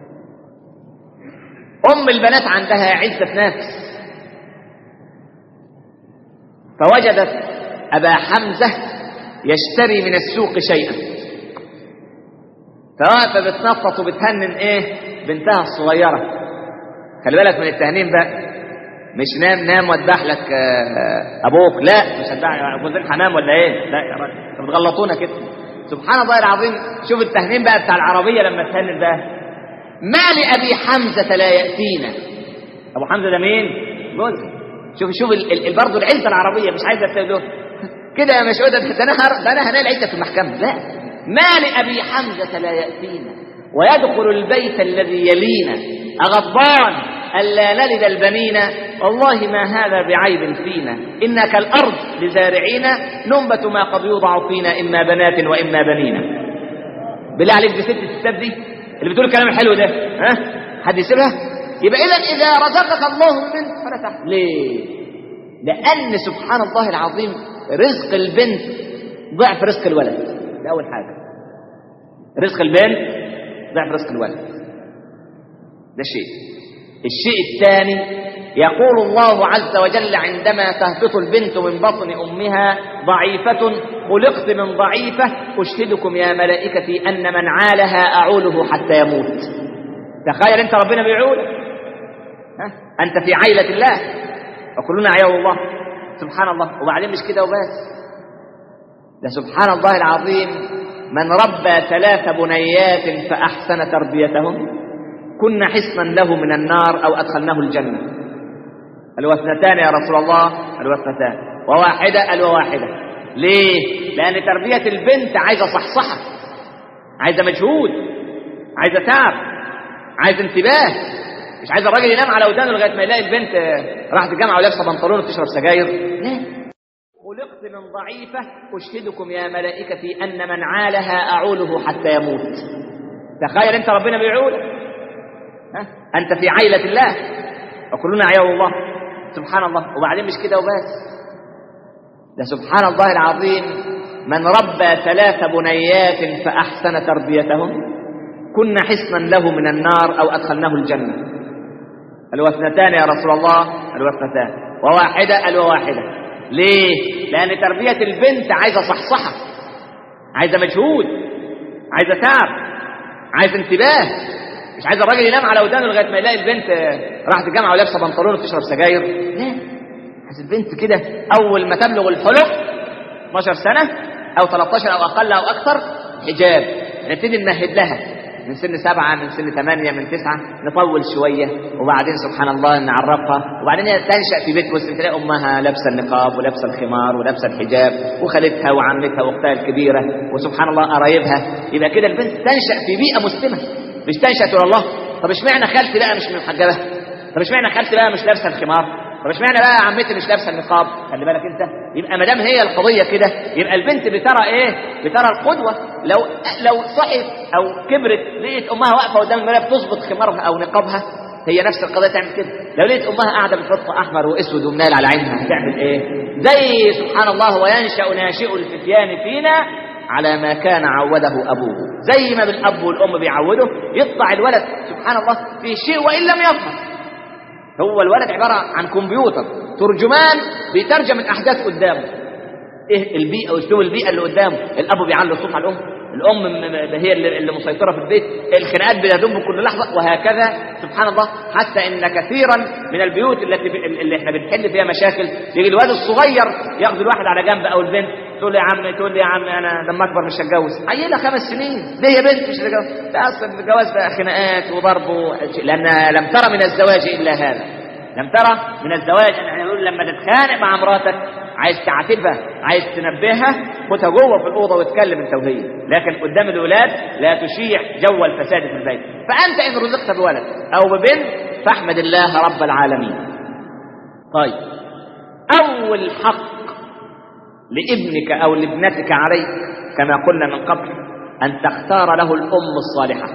ام البنات عندها عزة نفس فوجدت ابا حمزة يشتري من السوق شيئا فواقفة بتنطط وبتهنن ايه بنتها الصغيرة خلي بالك من التهنين بقى مش نام نام واذبح لك ابوك لا مش هذبح جوزك حمام ولا ايه لا يا راجل انتوا بتغلطونا كده سبحان الله العظيم شوف التهنين بقى بتاع العربيه لما تهنن بقى ما لابي حمزه لا ياتينا ابو حمزه ده مين جوزها شوف شوف ال- ال- برضه العزه العربيه مش عايزه تقول كده يا مشهوده ده انا هر- ده انا هنال عزه في المحكمه لا ما لابي حمزه لا ياتينا ويدخل البيت الذي يلينا أغضبان ألا نلد البنين والله ما هذا بعيب فينا إنا كالأرض لزارعين ننبت ما قد يوضع فينا إما بنات وإما بنين بالله عليك دي ست الستات دي اللي بتقول الكلام الحلو ده ها حد يسيبها يبقى إذا إذا رزقك الله البنت فلا تحزن ليه لأن سبحان الله العظيم رزق البنت ضعف رزق الولد ده أول حاجة رزق البنت ضعف رزق الولد ده شيء الشيء الثاني يقول الله عز وجل عندما تهبط البنت من بطن أمها ضعيفة خلقت من ضعيفة أشهدكم يا ملائكتي أن من عالها أعوله حتى يموت تخيل أنت ربنا بيعول ها؟ أنت في عيلة الله وكلنا عيال الله سبحان الله وبعدين مش كده وبس ده سبحان الله العظيم من ربى ثلاث بنيات فأحسن تربيتهم كنا حصنا له من النار أو أدخلناه الجنة قالوا اثنتان يا رسول الله قالوا اثنتان وواحدة قالوا واحدة ليه؟ لأن تربية البنت عايزة صحصحة عايزة مجهود عايزة تعب عايزة انتباه مش عايز الراجل ينام على ودانه لغايه ما يلاقي البنت راحت الجامعه ولابسه بنطلون وتشرب سجاير ليه؟ خلقت من ضعيفه اشهدكم يا ملائكتي ان من عالها اعوله حتى يموت تخيل انت ربنا بيعولك ها؟ انت في عيله الله وكلنا عيال الله سبحان الله وبعدين مش كده وبس ده سبحان الله العظيم من ربى ثلاث بنيات فاحسن تربيتهم كنا حصنا له من النار او ادخلناه الجنه قالوا اثنتان يا رسول الله قالوا اثنتان وواحدة قالوا واحدة ليه؟ لأن تربية البنت عايزة صحصحة عايزة مجهود عايزة تعب عايزة انتباه مش عايز الراجل ينام على ودانه لغاية ما يلاقي البنت راحت الجامعة ولابسة بنطلون وتشرب سجاير ليه؟ عايز البنت كده أول ما تبلغ الحلم 12 سنة أو 13 أو أقل أو أكثر حجاب نبتدي نمهد لها من سن سبعة من سن ثمانية من تسعة نطول شوية وبعدين سبحان الله نعرفها وبعدين هي تنشأ في بيت مسلم تلاقي أمها لابسة النقاب ولابسة الخمار ولابسة الحجاب وخالتها وعمتها وأختها الكبيرة وسبحان الله قرايبها يبقى كده البنت تنشأ في بيئة مسلمة مش تنشأ تقول الله طب اشمعنى خالتي بقى مش محجبة طب اشمعنى خالتي بقى مش لابسة الخمار طب اشمعنى بقى عمتي مش لابسه النقاب خلي بالك انت يبقى ما دام هي القضيه كده يبقى البنت بترى ايه بترى القدوه لو لو صحت او كبرت لقيت امها واقفه قدام المرايه بتظبط خمارها او نقابها هي نفس القضيه تعمل كده لو لقيت امها قاعده بتحط احمر واسود ومنال على عينها هتعمل ايه زي سبحان الله وينشا ناشئ الفتيان فينا على ما كان عوده ابوه زي ما بالاب والام بيعودوا يطلع الولد سبحان الله في شيء وان لم يفهم هو الولد عبارة عن كمبيوتر ترجمان بيترجم الأحداث قدامه إيه البيئة وأسلوب البيئة اللي قدامه الأب بيعلي الصوت على الأم الأم هي اللي مسيطرة في البيت الخناقات بتدب كل لحظة وهكذا سبحان الله حتى إن كثيرا من البيوت التي اللي احنا بنحل فيها مشاكل يجي الواد الصغير ياخذ الواحد على جنب أو البنت تقول لي يا عم تقول لي يا عم أنا لما أكبر مش هتجوز عيلة خمس سنين ليه يا بنت مش هتجوز ده أصل الجواز بقى خناقات وضرب و... لأن لم ترى من الزواج إلا هذا لم ترى من الزواج ان احنا نقول لما تتخانق مع مراتك عايز تعاتبها عايز تنبهها خدها جوه في الاوضه واتكلم انت وهي لكن قدام الاولاد لا تشيع جو الفساد في البيت فانت ان رزقت بولد او ببنت فاحمد الله رب العالمين طيب اول حق لابنك او لابنتك عليك كما قلنا من قبل ان تختار له الام الصالحه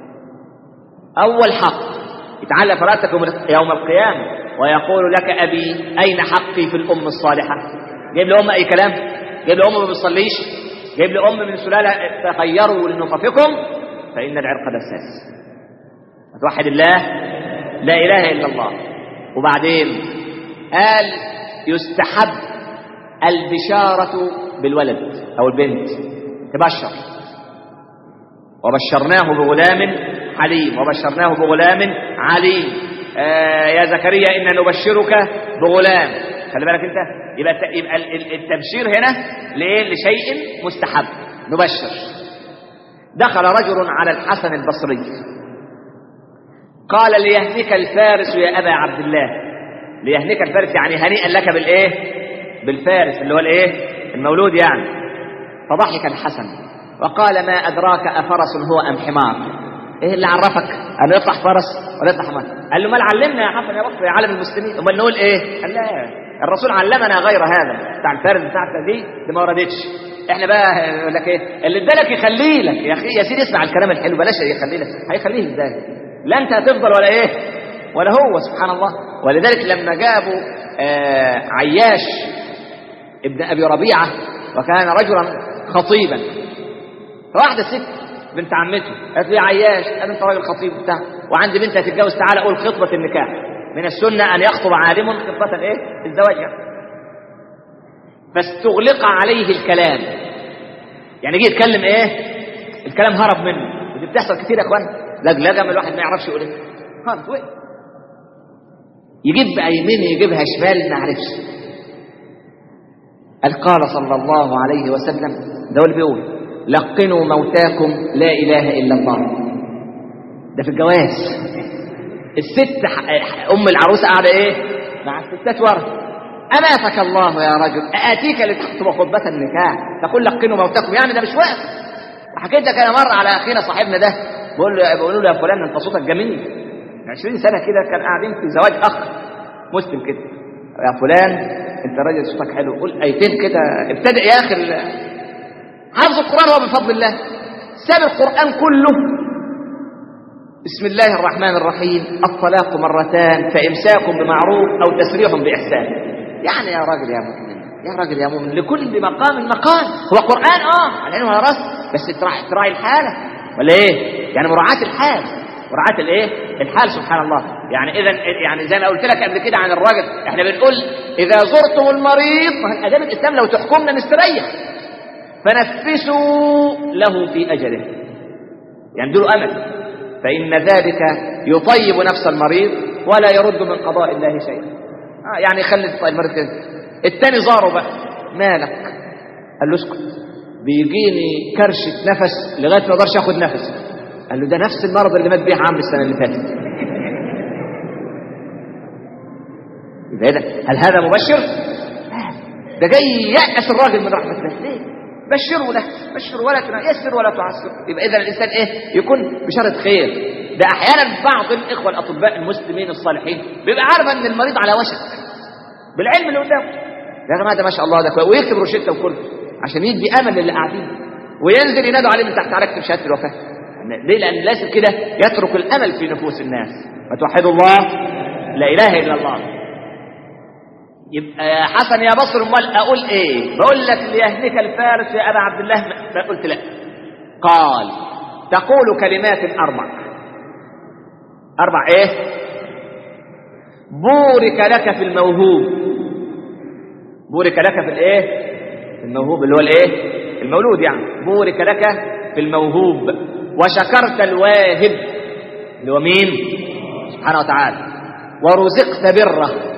اول حق يتعلق في رأسك يوم القيامة ويقول لك أبي أين حقي في الأم الصالحة جايب لي أم أي كلام جايب لي أم ما بتصليش جايب لي أم من سلالة تغيروا لنطفكم فإن العرق دساس توحد الله لا إله إلا الله وبعدين قال يستحب البشارة بالولد أو البنت تبشر وبشرناه بغلام حليم وبشرناه بغلام عليم آه يا زكريا إنا نبشرك بغلام خلي بالك انت يبقى يبقى التبشير هنا ليه لشيء مستحب نبشر دخل رجل على الحسن البصري قال ليهنك الفارس يا ابا عبد الله ليهنك الفارس يعني هنيئا لك بالايه بالفارس اللي هو الايه المولود يعني فضحك الحسن وقال ما ادراك افرس هو ام حمار ايه اللي عرفك انه يطلع فرس ولا يطلع حمار قال له ما علمنا يا حسن يا بصري يا عالم المسلمين امال نقول ايه قال لا الرسول علمنا غير هذا بتاع الفارس بتاعتك دي دي ما وردتش احنا بقى يقول لك ايه اللي ادالك يخليه لك يا اخي يا سيدي اسمع الكلام الحلو بلاش يخليه لك هيخليه ازاي لا انت هتفضل ولا ايه ولا هو سبحان الله ولذلك لما جابوا آه عياش ابن ابي ربيعه وكان رجلا خطيبا فواحده ست بنت عمته قالت لي يا عياش انا انت راجل خطيب بتاع وعندي بنت هتتجوز تعالى قول خطبه النكاح من السنه ان يخطب عالم خطبه ايه الزواج يعني فاستغلق عليه الكلام يعني جه يتكلم ايه الكلام هرب منه ودي بتحصل كتير يا اخوان لجلجه من الواحد ما يعرفش يقول ايه هرب وقف يجيب بقى يمين يجيبها شمال ما عرفش قال قال صلى الله عليه وسلم ده هو اللي بيقول لقنوا موتاكم لا اله الا الله ده في الجواز الست ام العروسه قاعده ايه مع الستات ورا اماتك الله يا رجل اتيك لتخطب خطبه النكاح تقول لقنوا موتاكم يعني ده مش واقف وحكيت لك انا مره على اخينا صاحبنا ده بقول له بقول له يا فلان انت صوتك جميل 20 سنه كده كان قاعدين في زواج اخ مسلم كده يا فلان انت راجل صوتك حلو قول ايتين كده ابتدئ يا اخي حفظ القران هو بفضل الله ساب القران كله بسم الله الرحمن الرحيم الطلاق مرتان فامساك بمعروف او تسريح باحسان يعني يا راجل يا مؤمن يا راجل يا مؤمن لكل مقام مقام هو قران اه على عيني وعلى راسي بس تراعي تراعي الحاله ولا ايه يعني مراعاه الحال مراعاه الايه الحال سبحان الله يعني اذا يعني زي ما قلت لك قبل كده عن الراجل احنا بنقول اذا زرتم المريض ما اداب الاسلام لو تحكمنا نستريح فنفسوا له في اجله يعني له امل فان ذلك يطيب نفس المريض ولا يرد من قضاء الله شيئا آه يعني خلي المريض كده التاني زاره بقى مالك قال له اسكت بيجيني كرشة نفس لغاية ما اقدرش اخد نفس قال له ده نفس المرض اللي مات بيه عم السنة اللي فاتت يبقى ده هل هذا مبشر؟ ده جاي يأس الراجل من رحمة الله ليه؟ بشره له بشر ولا يسر ولا تعسر يبقى اذا الانسان ايه يكون بشرة خير ده احيانا بعض الاخوه الاطباء المسلمين الصالحين بيبقى عارف ان المريض على وشك بالعلم اللي قدامه يا جماعه ده ما شاء الله ده كويس ويكتب روشته وكله عشان يدي امل للي قاعدين وينزل ينادوا عليه من تحت على اكتب شهاده الوفاه ليه لان لازم كده يترك الامل في نفوس الناس فتوحدوا الله لا اله الا الله يبقى يا حسن يا بصر امال اقول ايه بقول لك ليهنك الفارس يا ابا عبد الله ما قلت لا قال تقول كلمات اربع اربع ايه بورك لك في الموهوب بورك لك في الايه في الموهوب اللي هو الايه المولود يعني بورك لك في الموهوب وشكرت الواهب اللي هو مين سبحانه وتعالى ورزقت بره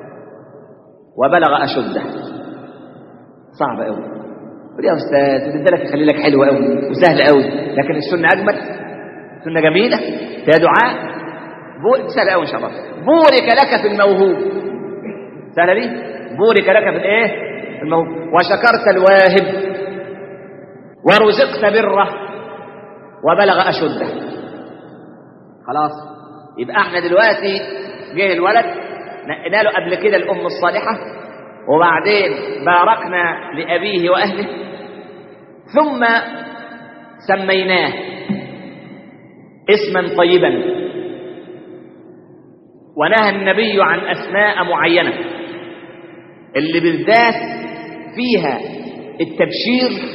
وبلغ أشده صعب قوي قول يا أستاذ بدلك يخلي لك حلو قوي وسهل قوي لكن السنة أجمل سنة جميلة فيها دعاء سهل قوي إن شاء الله بورك لك في الموهوب سهلة دي بورك لك في الإيه في الموهوب وشكرت الواهب ورزقت بره وبلغ أشده خلاص يبقى احنا دلوقتي جه الولد نقنا له قبل كده الأم الصالحة وبعدين باركنا لأبيه وأهله ثم سميناه اسما طيبا ونهى النبي عن أسماء معينة اللي بالذات فيها التبشير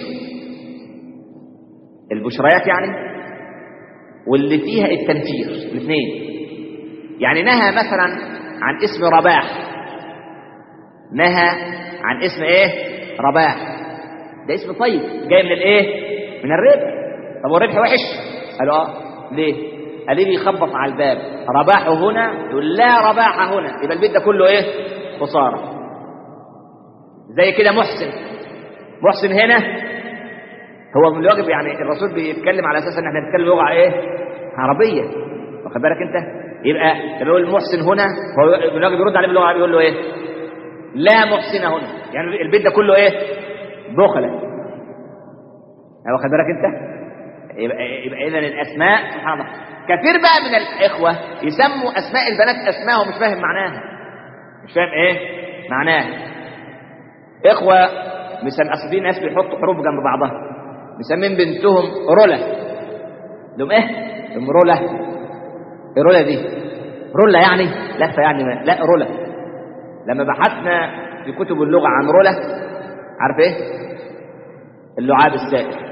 البشريات يعني واللي فيها التنفير الاثنين يعني نهى مثلا عن اسم رباح نهى عن اسم ايه رباح ده اسم طيب جاي من الايه من الربح طب والربح وحش قالوا اه ليه قال ليه بيخبط على الباب رباح هنا يقول لا رباح هنا يبقى البيت ده كله ايه خساره زي كده محسن محسن هنا هو من الواجب يعني الرسول بيتكلم على اساس ان احنا بنتكلم لغه ايه عربيه واخد بالك انت يبقى لما يقول محسن هنا هو من الواجب يرد عليه باللغه العربيه يقول له ايه لا محسن هنا يعني البيت ده كله ايه بخله واخد بالك انت يبقى, يبقى اذا الاسماء سبحان الله كثير بقى من الاخوه يسموا اسماء البنات اسماء ومش فاهم معناها مش فاهم ايه معناها اخوه مسم اصل في ناس بيحطوا حروف جنب بعضها مسمين بنتهم رولا لهم ايه لهم رولا ايه رولا دي رولا يعني لفه يعني ما. لا رولا لما بحثنا في كتب اللغه عن رولا عارف ايه اللعاب السائل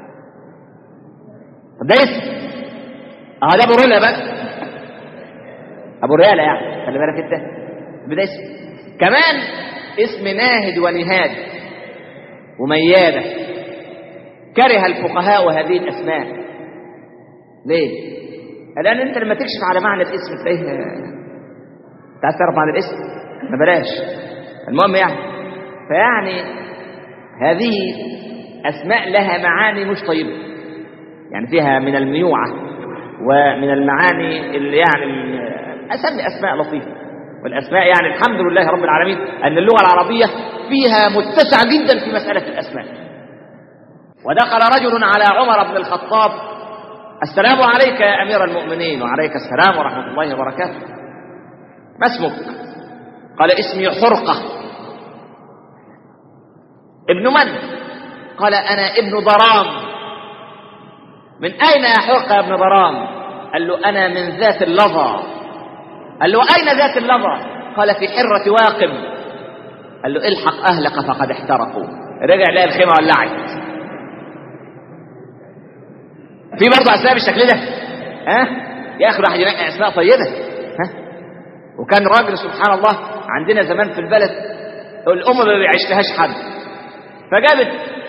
طب ده اسم اه ده ابو رولا بقى ابو رياله يعني خلي بالك انت ده اسم كمان اسم ناهد ونهاد ومياده كره الفقهاء هذه الاسماء ليه الان انت لما تكشف على معنى الاسم تلاقيه انت عايز تعرف معنى الاسم ما بلاش المهم يعني فيعني هذه اسماء لها معاني مش طيبه يعني فيها من الميوعه ومن المعاني اللي يعني اسمي اسماء لطيفه والاسماء يعني الحمد لله رب العالمين ان اللغه العربيه فيها متسع جدا في مساله الاسماء ودخل رجل على عمر بن الخطاب السلام عليك يا امير المؤمنين وعليك السلام ورحمه الله وبركاته ما اسمك قال اسمي حرقه ابن من قال انا ابن ضرام من اين يا حرقه يا ابن ضرام قال له انا من ذات اللظى قال له اين ذات اللظى قال في حره واقم قال له الحق اهلك فقد احترقوا رجع لقى الخيمه ولعت في برضه اسماء بالشكل ده ها يا اخي الواحد ينقي اسماء طيبه ها وكان راجل سبحان الله عندنا زمان في البلد الام ما بيعيشلهاش حد فجابت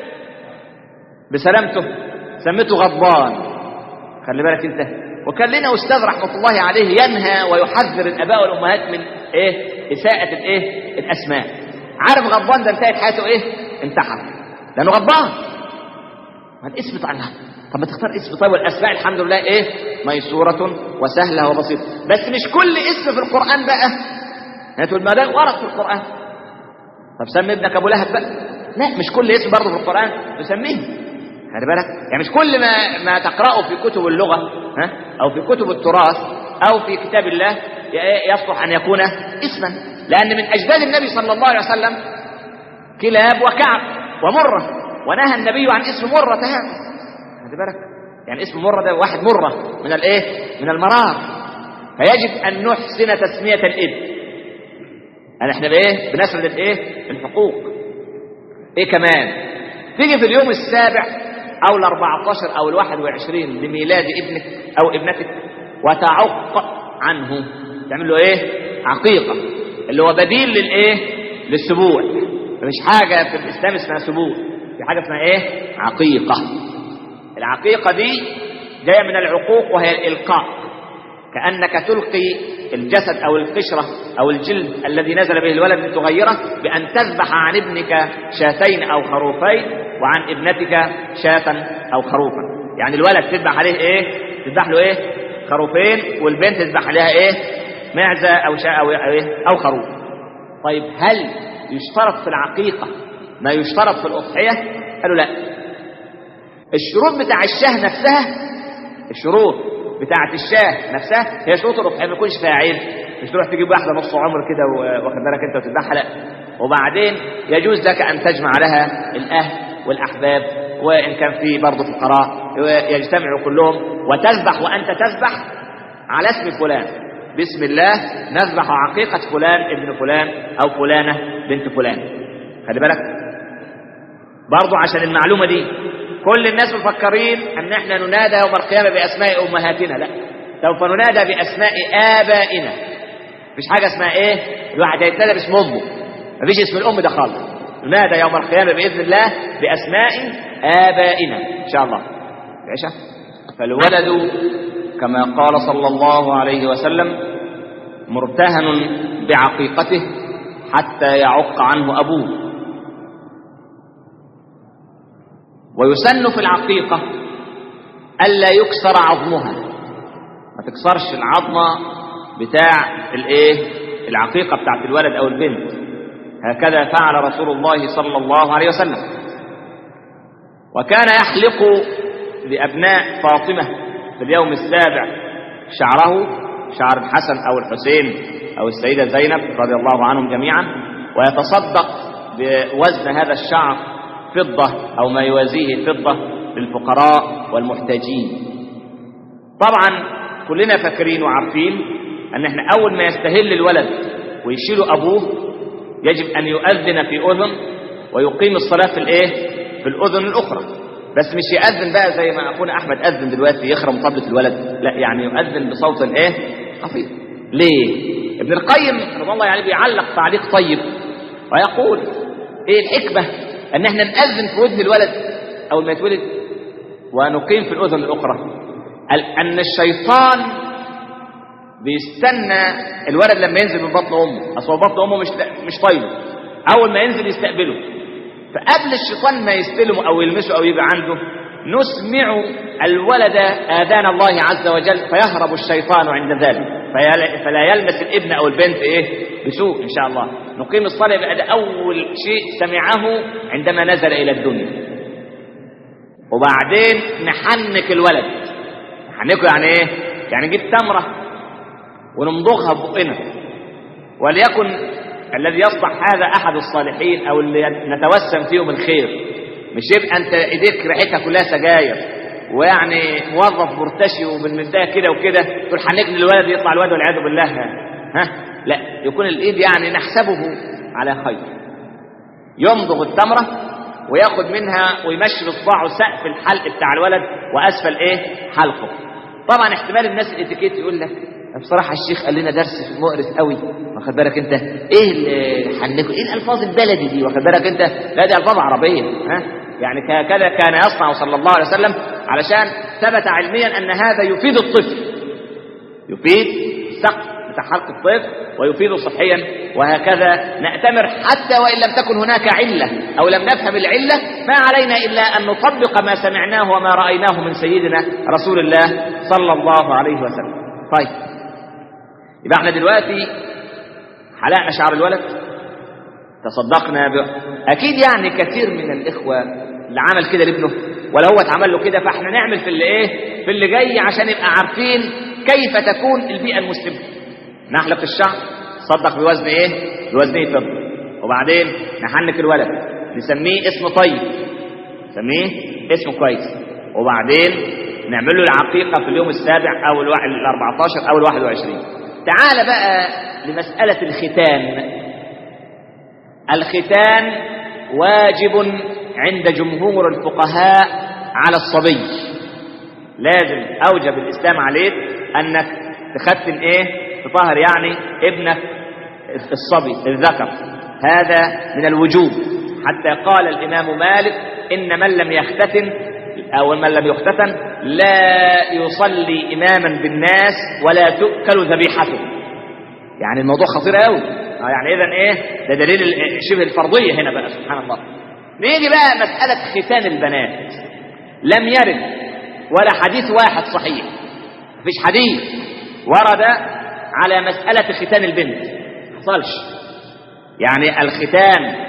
بسلامته سمته غضبان خلي بالك انت وكان لنا استاذ رحمه الله عليه ينهى ويحذر الاباء والامهات من ايه اساءه الايه الاسماء عارف غضبان ده انتهت حياته ايه انتحر لانه غضبان ما الاسم طبعا طب ما تختار اسم طيب والاسماء الحمد لله ايه ميسوره وسهله وبسيطه بس مش كل اسم في القران بقى هتقول ما ده ورد في القران طب سمي ابنك ابو لهب بقى لا مش كل اسم برضه في القران تسميه خلي بالك يعني مش كل ما ما تقراه في كتب اللغه ها او في كتب التراث او في كتاب الله يصلح ان يكون اسما لان من اجداد النبي صلى الله عليه وسلم كلاب وكعب ومره ونهى النبي عن اسم مره هذا خلي بالك يعني اسم مره ده واحد مره من الايه من المرار فيجب ان نحسن تسميه الابن يعني احنا بايه بنسرد الايه الحقوق ايه كمان تيجي في اليوم السابع او ال14 او ال21 لميلاد ابنك او ابنتك وتعق عنه تعمل له ايه عقيقه اللي هو بديل للايه للسبوع مفيش حاجه في الاسلام اسمها سبوع في حاجه اسمها ايه عقيقه العقيقه دي جايه من العقوق وهي الالقاء كانك تلقي الجسد او القشره او الجلد الذي نزل به الولد لتغيره بان تذبح عن ابنك شاتين او خروفين وعن ابنتك شاة او خروفا يعني الولد تذبح عليه ايه تذبح له ايه خروفين والبنت تذبح عليها ايه معزه او شاة او ايه او خروف طيب هل يشترط في العقيقه ما يشترط في الاضحيه قالوا لا الشروط بتاع الشاه نفسها الشروط بتاعة الشاه نفسها هي شروط الأضحية ما يكونش فيها عيب مش تروح تجيب واحدة نص عمر كده واخد بالك أنت وتذبحها لا وبعدين يجوز لك أن تجمع لها الأهل والأحباب وإن كان في برضه فقراء يجتمعوا كلهم وتذبح وأنت تذبح على اسم فلان بسم الله نذبح عقيقة فلان ابن فلان أو فلانة بنت فلان خلي بالك برضه عشان المعلومة دي كل الناس مفكرين ان احنا ننادى يوم القيامه باسماء امهاتنا لا سوف ننادى باسماء ابائنا مفيش حاجه اسمها ايه الواحد هيتنادى باسم امه مفيش اسم الام ده خالص ننادى يوم القيامه باذن الله باسماء ابائنا ان شاء الله عشاء فالولد كما قال صلى الله عليه وسلم مرتهن بعقيقته حتى يعق عنه ابوه ويسن في العقيقة ألا يكسر عظمها ما تكسرش العظمة بتاع الايه العقيقة بتاعت الولد أو البنت هكذا فعل رسول الله صلى الله عليه وسلم وكان يحلق لأبناء فاطمة في اليوم السابع شعره شعر الحسن أو الحسين أو السيدة زينب رضي الله عنهم جميعا ويتصدق بوزن هذا الشعر فضة أو ما يوازيه فضة للفقراء والمحتاجين طبعا كلنا فاكرين وعارفين أن احنا أول ما يستهل الولد ويشيل أبوه يجب أن يؤذن في أذن ويقيم الصلاة في الإيه؟ في الأذن الأخرى بس مش يأذن بقى زي ما أخونا أحمد أذن دلوقتي يخرم طبلة الولد لا يعني يؤذن بصوت إيه؟ خفيف ليه؟ ابن القيم رضي الله عليه بيعلق تعليق طيب ويقول ايه الحكمة ان احنا نأذن في ودن الولد اول ما يتولد ونقيم في الاذن الاخرى قال ان الشيطان بيستنى الولد لما ينزل من بطن امه اصل هو بطن امه مش مش طايله اول ما ينزل يستقبله فقبل الشيطان ما يستلمه او يلمسه او يبقى عنده نسمع الولد آذان الله عز وجل فيهرب الشيطان عند ذلك فلا يلمس الابن أو البنت إيه بسوء إن شاء الله نقيم الصلاة يبقى ده أول شيء سمعه عندما نزل إلى الدنيا وبعدين نحنك الولد نحنكه يعني إيه يعني نجيب تمرة ونمضغها ببقنا وليكن الذي يصنع هذا أحد الصالحين أو اللي نتوسم فيهم الخير مش يبقى أنت إيديك ريحتها كلها سجاير ويعني موظف مرتشي وبالمداه كده وكده تقول حنكني الولد يطلع الولد والعياذ بالله ها لا يكون الايد يعني نحسبه على خير يمضغ التمره وياخد منها ويمشي بصباعه سقف الحلق بتاع الولد واسفل ايه حلقه طبعا احتمال الناس الاتيكيت يقول لك بصراحه الشيخ قال لنا درس مقرف قوي واخد بالك انت ايه اللي حنكه ايه الالفاظ البلدي دي واخد بالك انت لا دي الفاظ عربيه ها يعني هكذا كان يصنع صلى الله عليه وسلم علشان ثبت علميا ان هذا يفيد الطفل يفيد السقف بتاع حلق الطفل ويفيد صحيا وهكذا نأتمر حتى وإن لم تكن هناك علة أو لم نفهم العلة ما علينا إلا أن نطبق ما سمعناه وما رأيناه من سيدنا رسول الله صلى الله عليه وسلم طيب يبقى احنا دلوقتي حلقنا شعر الولد تصدقنا ب... اكيد يعني كثير من الاخوه اللي عمل كده لابنه ولا هو اتعمل له كده فاحنا نعمل في اللي ايه في اللي جاي عشان نبقى عارفين كيف تكون البيئه المسلمه نحلق الشعر صدق بوزن ايه بوزن ايه فضه وبعدين نحنك الولد نسميه اسم طيب نسميه اسم كويس وبعدين نعمل له العقيقه في اليوم السابع او ال 14 او ال 21 تعال بقى لمساله الختان الختان واجب عند جمهور الفقهاء على الصبي لازم اوجب الاسلام عليك انك تختن ايه تطهر يعني ابنك الصبي الذكر هذا من الوجوب حتى قال الامام مالك ان من لم يختتن او من لم يختتن لا يصلي اماما بالناس ولا تؤكل ذبيحته يعني الموضوع خطير قوي يعني اذا ايه ده دليل شبه الفرضيه هنا بقى سبحان الله نيجي بقى مساله ختان البنات لم يرد ولا حديث واحد صحيح مفيش حديث ورد على مساله ختان البنت ما حصلش يعني الختان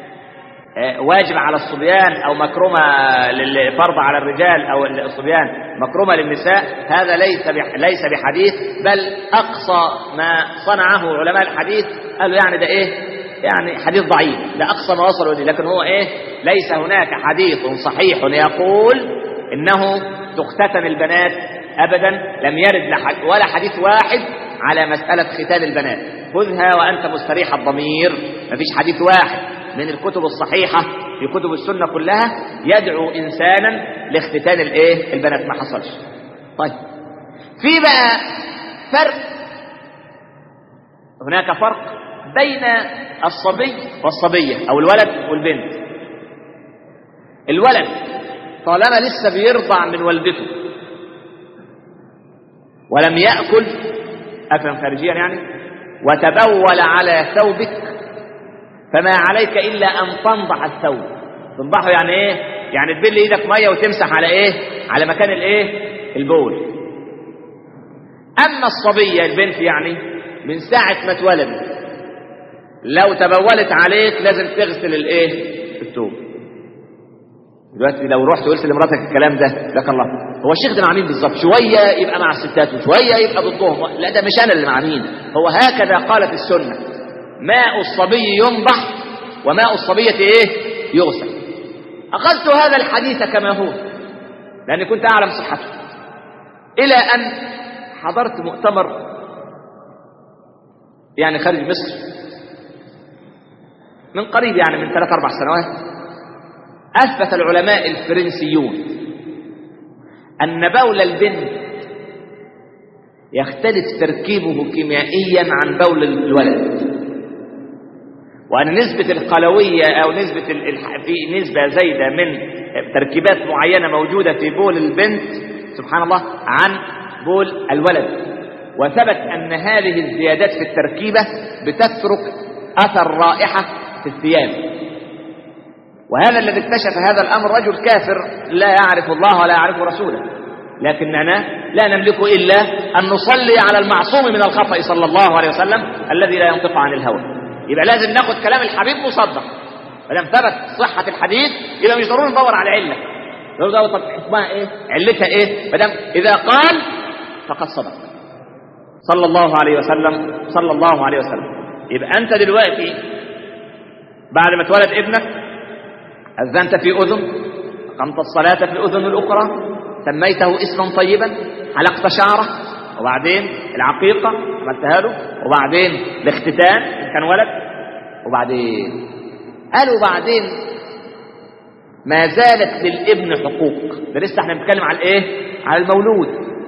واجب على الصبيان او مكرمه للفرض على الرجال او الصبيان مكرمه للنساء هذا ليس ليس بحديث بل اقصى ما صنعه علماء الحديث قالوا يعني ده ايه يعني حديث ضعيف ده اقصى ما وصلوا اليه لكن هو ايه ليس هناك حديث صحيح يقول انه تختتن البنات ابدا لم يرد ولا حديث واحد على مساله ختان البنات خذها وانت مستريح الضمير مفيش حديث واحد من الكتب الصحيحة في كتب السنة كلها يدعو إنسانا لاختتان الإيه؟ البنات ما حصلش. طيب. في بقى فرق هناك فرق بين الصبي والصبية أو الولد والبنت. الولد طالما لسه بيرضع من والدته ولم يأكل أكلا خارجيا يعني وتبول على ثوبك فما عليك الا ان تنضح الثوب تنضحه يعني ايه يعني تبل ايدك ميه وتمسح على ايه على مكان الايه البول اما الصبيه البنت يعني من ساعه ما اتولدت لو تبولت عليك لازم تغسل الايه الثوب دلوقتي لو رحت قلت لمراتك الكلام ده لك الله هو الشيخ ده مع مين بالظبط شويه يبقى مع الستات وشويه يبقى ضدهم لا ده مش انا اللي مع مين هو هكذا قالت السنه ماء الصبي ينضح وماء الصبيه ايه يغسل اخذت هذا الحديث كما هو لاني كنت اعلم صحته الى ان حضرت مؤتمر يعني خارج مصر من قريب يعني من ثلاث اربع سنوات أثبت العلماء الفرنسيون أن بول البنت يختلف تركيبه كيميائيا عن بول الولد وأن نسبة القلوية أو نسبة في نسبة زايدة من تركيبات معينة موجودة في بول البنت سبحان الله عن بول الولد وثبت أن هذه الزيادات في التركيبة بتترك أثر رائحة في الثياب وهذا الذي اكتشف هذا الامر رجل كافر لا يعرف الله ولا يعرف رسوله لكننا لا نملك الا ان نصلي على المعصوم من الخطا صلى الله عليه وسلم الذي لا ينطق عن الهوى يبقى لازم ناخد كلام الحبيب مصدق ما دام ثبت صحه الحديث يبقى مش ضروري ندور على عله ندور طب حكمها ايه علتها ايه ما دام اذا قال فقد صدق صلى الله عليه وسلم صلى الله عليه وسلم يبقى انت دلوقتي بعد ما اتولد ابنك أذنت في أذن أقمت الصلاة في الأذن الأخرى سميته اسما طيبا حلقت شعره وبعدين العقيقة عملتها له وبعدين الاختتان إن كان ولد وبعدين قالوا بعدين ما زالت للابن حقوق ده لسه احنا بنتكلم على الايه على المولود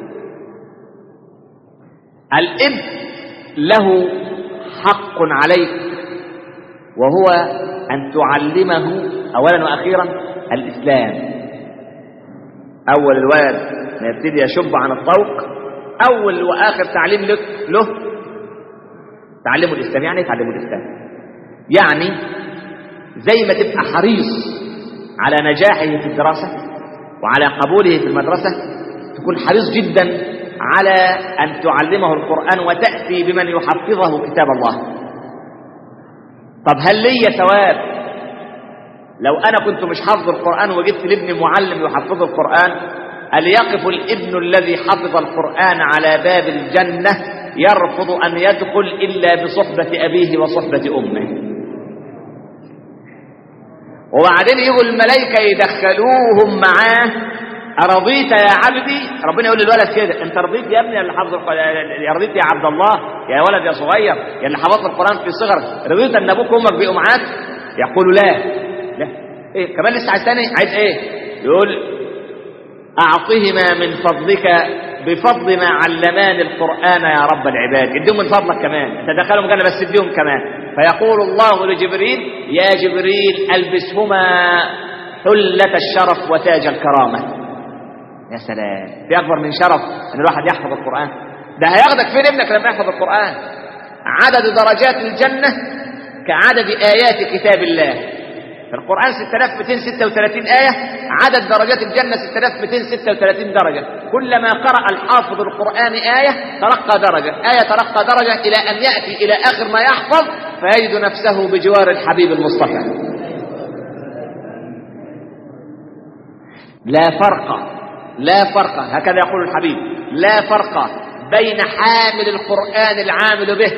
الابن له حق عليك وهو أن تعلمه أولا وأخيرا الإسلام أول الولد ما يبتدي يشب عن الطوق أول وآخر تعليم لك له تعلمه الإسلام يعني تعلمه الإسلام يعني زي ما تبقى حريص على نجاحه في الدراسة وعلى قبوله في المدرسة تكون حريص جدا على أن تعلمه القرآن وتأتي بمن يحفظه كتاب الله طب هل لي ثواب لو انا كنت مش حافظ القران وجبت لابني معلم يحفظ القران هل يقف الابن الذي حفظ القران على باب الجنه يرفض ان يدخل الا بصحبه ابيه وصحبه امه وبعدين يجوا الملائكه يدخلوهم معاه أرضيت يا عبدي ربنا يقول للولد كده أنت رضيت يا ابني اللي حفظ يا رضيت يا عبد الله يا ولد يا صغير يا اللي حفظت القرآن في صغرك رضيت أن أبوك وأمك بقوا معاك يقول لا لا إيه كمان لسه عايز تاني عايز إيه يقول أعطهما من فضلك بفضل ما علمان القرآن يا رب العباد اديهم من فضلك كمان انت دخلهم جنة بس اديهم كمان فيقول الله لجبريل يا جبريل البسهما حلة الشرف وتاج الكرامة يا سلام في اكبر من شرف ان الواحد يحفظ القران ده هياخدك فين ابنك لما يحفظ القران عدد درجات الجنه كعدد ايات كتاب الله في القران 6236 ايه عدد درجات الجنه 6236 درجه كلما قرا الحافظ القران ايه ترقى درجه ايه ترقى درجه الى ان ياتي الى اخر ما يحفظ فيجد نفسه بجوار الحبيب المصطفى لا فرق لا فرق هكذا يقول الحبيب لا فرق بين حامل القرآن العامل به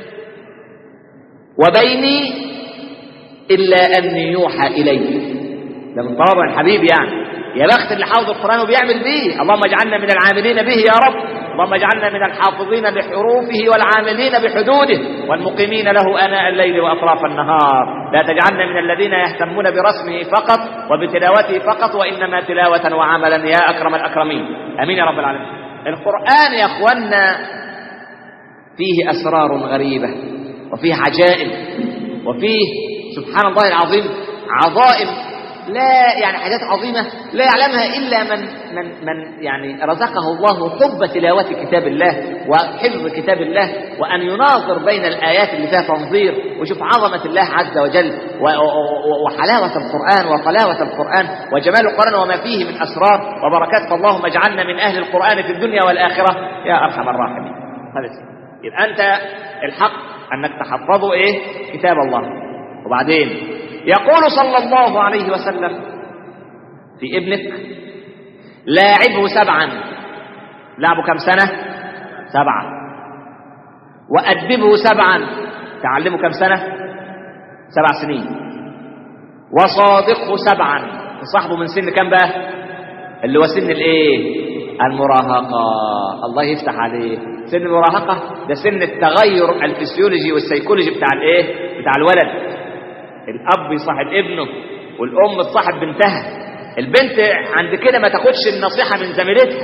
وبيني إلا أني يوحى إلي ده من طلب الحبيب يعني يا بخت اللي حافظ القرآن وبيعمل به اللهم اجعلنا من العاملين به يا رب اللهم اجعلنا من الحافظين لحروفه والعاملين بحدوده والمقيمين له آناء الليل وأطراف النهار لا تجعلنا من الذين يهتمون برسمه فقط وبتلاوته فقط وإنما تلاوة وعملا يا أكرم الأكرمين أمين يا رب العالمين القرآن يا أخوانا فيه أسرار غريبة وفيه عجائب وفيه سبحان الله العظيم عظائم لا يعني حاجات عظيمة لا يعلمها إلا من من من يعني رزقه الله حب تلاوة كتاب الله وحفظ كتاب الله وأن يناظر بين الآيات اللي فيها تنظير ويشوف عظمة الله عز وجل وحلاوة القرآن وطلاوة القرآن وجمال القرآن وما فيه من أسرار وبركات فاللهم اجعلنا من أهل القرآن في الدنيا والآخرة يا أرحم الراحمين يبقى أنت الحق أنك تحفظه إيه كتاب الله وبعدين يقول صلى الله عليه وسلم في ابنك لاعبه سبعا لعبه كم سنة سبعة وأدبه سبعا تعلمه كم سنة سبع سنين وصادقه سبعا تصاحبه من سن كم بقى اللي هو سن الايه المراهقة الله يفتح عليه سن المراهقة ده سن التغير الفسيولوجي والسيكولوجي بتاع الايه بتاع الولد الاب يصاحب ابنه والام تصاحب بنتها البنت عند كده ما تاخدش النصيحة من زميلتها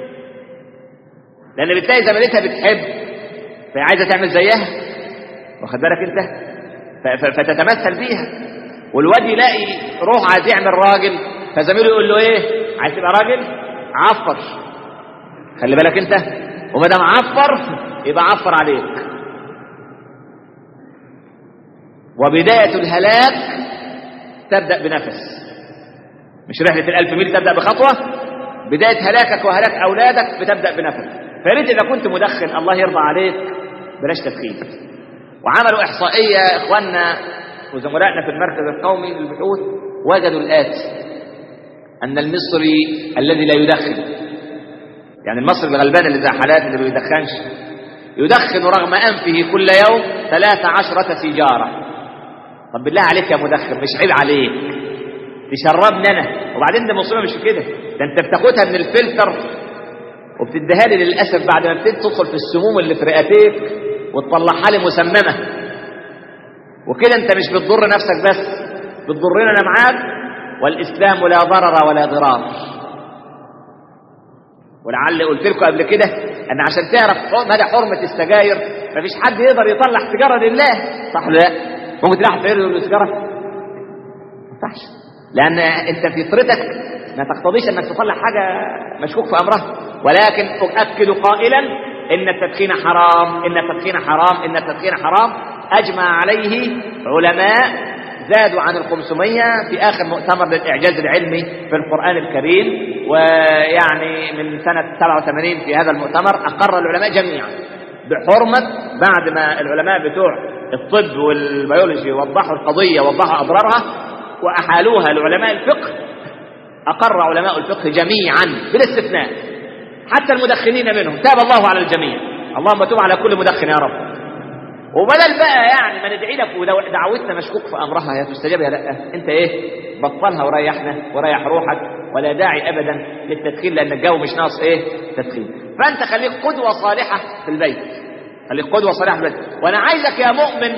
لان بتلاقي زميلتها بتحب فهي عايزة تعمل زيها واخد بالك انت ف- ف- فتتمثل بيها والواد يلاقي روح عايز يعمل راجل فزميله يقول له ايه عايز تبقى راجل عفر خلي بالك انت وما دام عفر يبقى عفر عليك وبداية الهلاك تبدأ بنفس مش رحلة الألف ميل تبدأ بخطوة بداية هلاكك وهلاك أولادك بتبدأ بنفس فياريت إذا كنت مدخن الله يرضى عليك بلاش تدخين وعملوا إحصائية إخواننا وزملائنا في المركز القومي للبحوث وجدوا الآتي أن المصري الذي لا يدخن يعني المصري الغلبان اللي زي حالات اللي ما بيدخنش يدخن رغم أنفه كل يوم ثلاث عشرة سيجارة طب بالله عليك يا مدخن مش عيب عليك تشربني أنا وبعدين ده مصيبة مش في كده ده أنت بتاخدها من الفلتر وبتديها لي للأسف بعد ما بتبتدي تدخل في السموم اللي في رئتيك وتطلعها لي مسممة وكده أنت مش بتضر نفسك بس بتضرنا أنا معاك والإسلام لا ضرر ولا ضرار ولعل قلت لكم قبل كده ان عشان تعرف مدى حرمه السجاير مفيش حد يقدر يطلع سيجاره لله صح ولا لا؟ ممكن تلاقي واحد يقول سيجاره ما ينفعش لان انت فطرتك ما تقتضيش انك تطلع حاجه مشكوك في امرها ولكن اؤكد قائلا ان التدخين حرام ان التدخين حرام ان التدخين حرام اجمع عليه علماء زادوا عن الخمسمية في آخر مؤتمر للإعجاز العلمي في القرآن الكريم ويعني من سنة 87 في هذا المؤتمر أقر العلماء جميعا بحرمة بعد ما العلماء بتوع الطب والبيولوجي وضحوا القضية وضحوا أضرارها وأحالوها لعلماء الفقه أقر علماء الفقه جميعا بلا استثناء حتى المدخنين منهم تاب الله على الجميع اللهم تب على كل مدخن يا رب وبدل بقى يعني ما ندعي لك ودعوتنا مشكوك في امرها يا تستجاب يا لا انت ايه بطلها وريحنا وريح روحك ولا داعي ابدا للتدخين لان الجو مش ناقص ايه تدخين فانت خليك قدوه صالحه في البيت خليك قدوه صالحه في البيت وانا عايزك يا مؤمن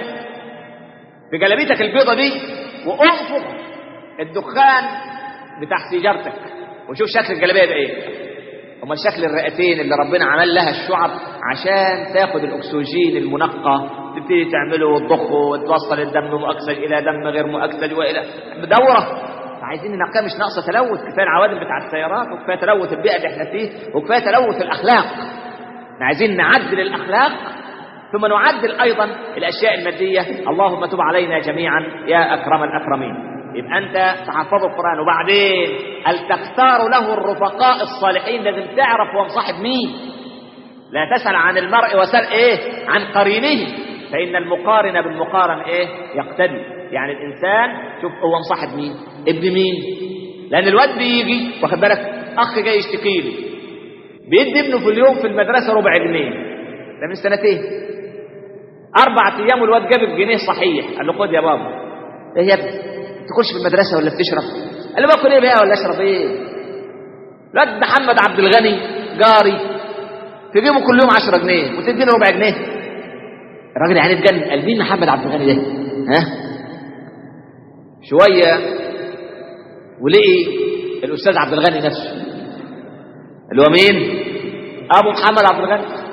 في جلابيتك البيضه دي وانفخ الدخان بتاع سيجارتك وشوف شكل الجلابيه يبقى ايه امال شكل الرئتين اللي ربنا عمل لها الشعب عشان تاخد الاكسجين المنقى تبتدي تعمله وتضخه وتوصل الدم مؤكسج الى دم غير مؤكسج والى دوره عايزين ننقيها مش ناقصه تلوث كفايه العوادم بتاع السيارات وكفايه تلوث البيئه اللي احنا فيه وكفايه تلوث الاخلاق احنا عايزين نعدل الاخلاق ثم نعدل ايضا الاشياء الماديه اللهم تب علينا جميعا يا اكرم الاكرمين يبقى انت تحفظ القران وبعدين هل تختار له الرفقاء الصالحين لازم تعرف هو مصاحب مين لا تسال عن المرء وسل ايه عن قرينه فان المقارن بالمقارن ايه يقتدي يعني الانسان شوف هو مصاحب مين ابن مين لان الواد بيجي واخد بالك اخ جاي يشتكي لي بيدي ابنه في اليوم في المدرسه ربع جنيه ده من سنتين اربع ايام والواد جاب بجنيه صحيح قال له خد يا بابا ايه يا ابني تخش في المدرسة ولا بتشرب قال له باكل ايه بقى ولا اشرب ايه الواد محمد عبد الغني جاري تجيبه كل يوم 10 جنيه وتديله ربع جنيه الراجل يعني اتجنن قال مين محمد عبد الغني ده ها شوية ولقي الأستاذ عبد الغني نفسه اللي هو مين أبو محمد عبد الغني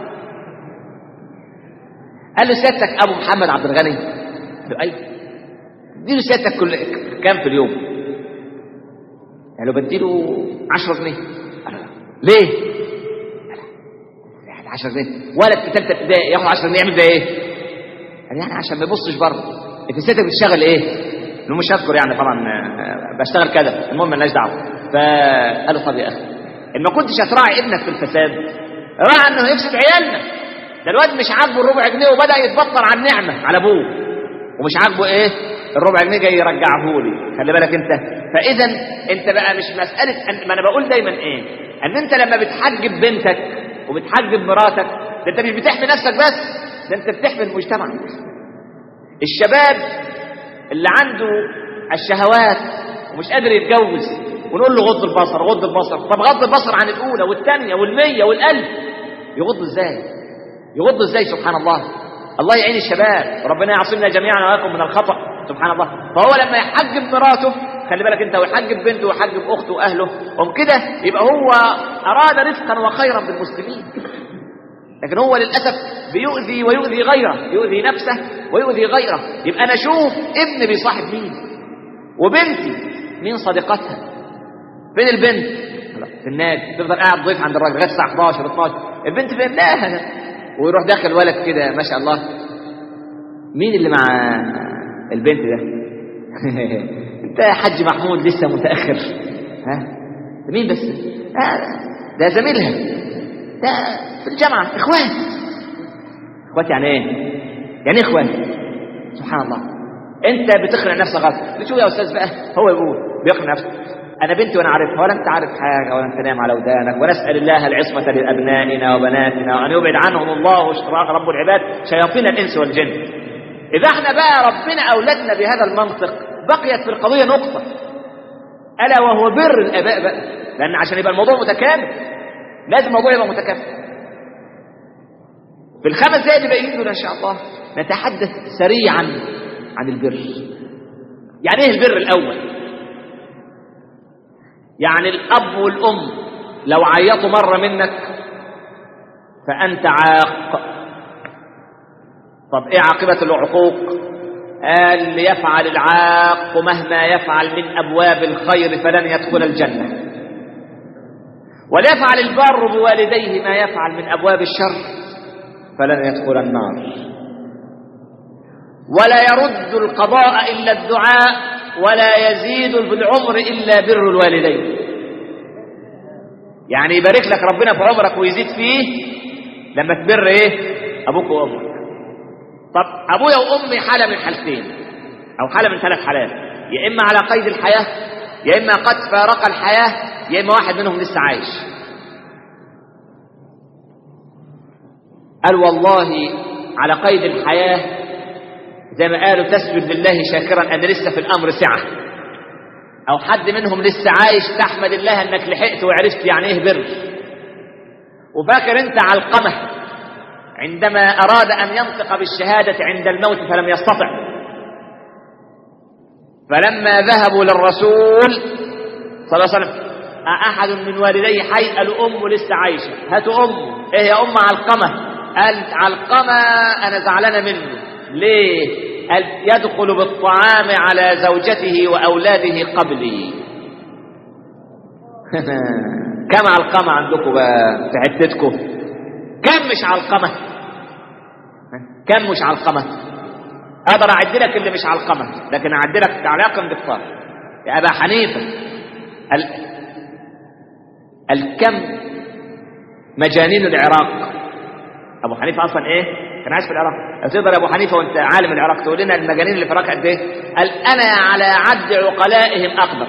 قال له سيادتك أبو محمد عبد الغني قال له أيوه اديله سيادتك كل كام في اليوم يعني لو بديله 10 جنيه ليه يعني 10 جنيه ولد في ثالثه ابتدائي ياخد 10 جنيه يعمل بيها ايه قال يعني عشان ما يبصش بره انت سيادتك بتشتغل ايه انه مش هذكر يعني طبعا بشتغل كذا المهم مالناش دعوه فقال له طب يا اخي ان ما كنتش هتراعي ابنك في الفساد راعي انه يفسد عيالنا ده الواد مش عاجبه الربع جنيه وبدا يتبطر على النعمه على ابوه ومش عاجبه ايه الربع جنيه جاي يرجعه لي خلي بالك انت فاذا انت بقى مش مساله أن ما انا بقول دايما ايه ان انت لما بتحجب بنتك وبتحجب مراتك ده انت مش بتحمي نفسك بس ده انت بتحمي المجتمع الشباب اللي عنده الشهوات ومش قادر يتجوز ونقول له غض البصر غض البصر طب غض البصر عن الاولى والثانيه والمية والالف يغض ازاي يغض ازاي سبحان الله الله يعين الشباب وربنا يعصمنا جميعا واياكم من الخطا سبحان الله فهو لما يحجب مراته خلي بالك انت ويحجب بنته ويحجب اخته واهله قوم كده يبقى هو اراد رفقا وخيرا بالمسلمين لكن هو للاسف بيؤذي ويؤذي غيره يؤذي نفسه ويؤذي غيره يبقى انا اشوف ابني بيصاحب مين وبنتي مين صديقتها فين البنت في النادي تفضل قاعد ضيف عند الراجل لغايه الساعه 11 12 البنت فين لا ويروح داخل ولد كده ما شاء الله مين اللي مع البنت ده انت يا حاج محمود لسه متاخر ها ده مين بس آه ده زميلها ده في الجامعه اخوان اخوات يعني ايه يعني ايه اخوان سبحان الله انت بتقنع نفسك غلط بتشوف يا استاذ بقى هو يقول بيقنع نفسه انا بنتي وانا عارفها ولا انت عارف حاجه ولا انت نايم على ودانك ونسال الله العصمه لابنائنا وبناتنا وان يبعد عنهم الله واشتراك رب العباد شياطين الانس والجن اذا احنا بقى ربنا اولادنا بهذا المنطق بقيت في القضيه نقطه الا وهو بر الاباء بقى لان عشان يبقى الموضوع متكامل لازم الموضوع يبقى متكامل في الخمس دقائق اللي باقيين دول ان شاء الله نتحدث سريعا عن البر يعني ايه البر الاول يعني الاب والام لو عيطوا مره منك فانت عاق طب ايه عاقبه العقوق قال ليفعل العاق مهما يفعل من ابواب الخير فلن يدخل الجنه وليفعل البر بوالديه ما يفعل من ابواب الشر فلن يدخل النار ولا يرد القضاء الا الدعاء ولا يزيد في العمر الا بر الوالدين يعني يبارك لك ربنا في عمرك ويزيد فيه لما تبر ايه ابوك وامك طب ابويا وامي حاله من حالتين او حاله من ثلاث حالات يا اما على قيد الحياه يا اما قد فارق الحياه يا اما واحد منهم لسه عايش قال والله على قيد الحياه زي ما قالوا تسجد لله شاكرا ان لسه في الامر سعه او حد منهم لسه عايش تحمد الله انك لحقت وعرفت يعني ايه بر وفاكر انت علقمه عندما اراد ان ينطق بالشهاده عند الموت فلم يستطع فلما ذهبوا للرسول صلى الله عليه وسلم أحد من والدي حي قالوا أمه لسه عايشة هاتوا أمه إيه يا أم علقمة قال علقمة أنا زعلانة منه ليه قال يدخل بالطعام على زوجته وأولاده قبلي كم علقمة عندكم بقى في حتتكم كم مش علقمة كم مش علقمة اقدر اعد لك اللي مش علقمة لكن اعد لك تعليقا بالطار يا ابا حنيفة ال... الكم مجانين العراق ابو حنيفة اصلا ايه كان عايش في العراق لو تقدر يا ابو حنيفة وانت عالم العراق تقول لنا المجانين اللي في العراق قد ايه قال انا على عد عقلائهم اقدر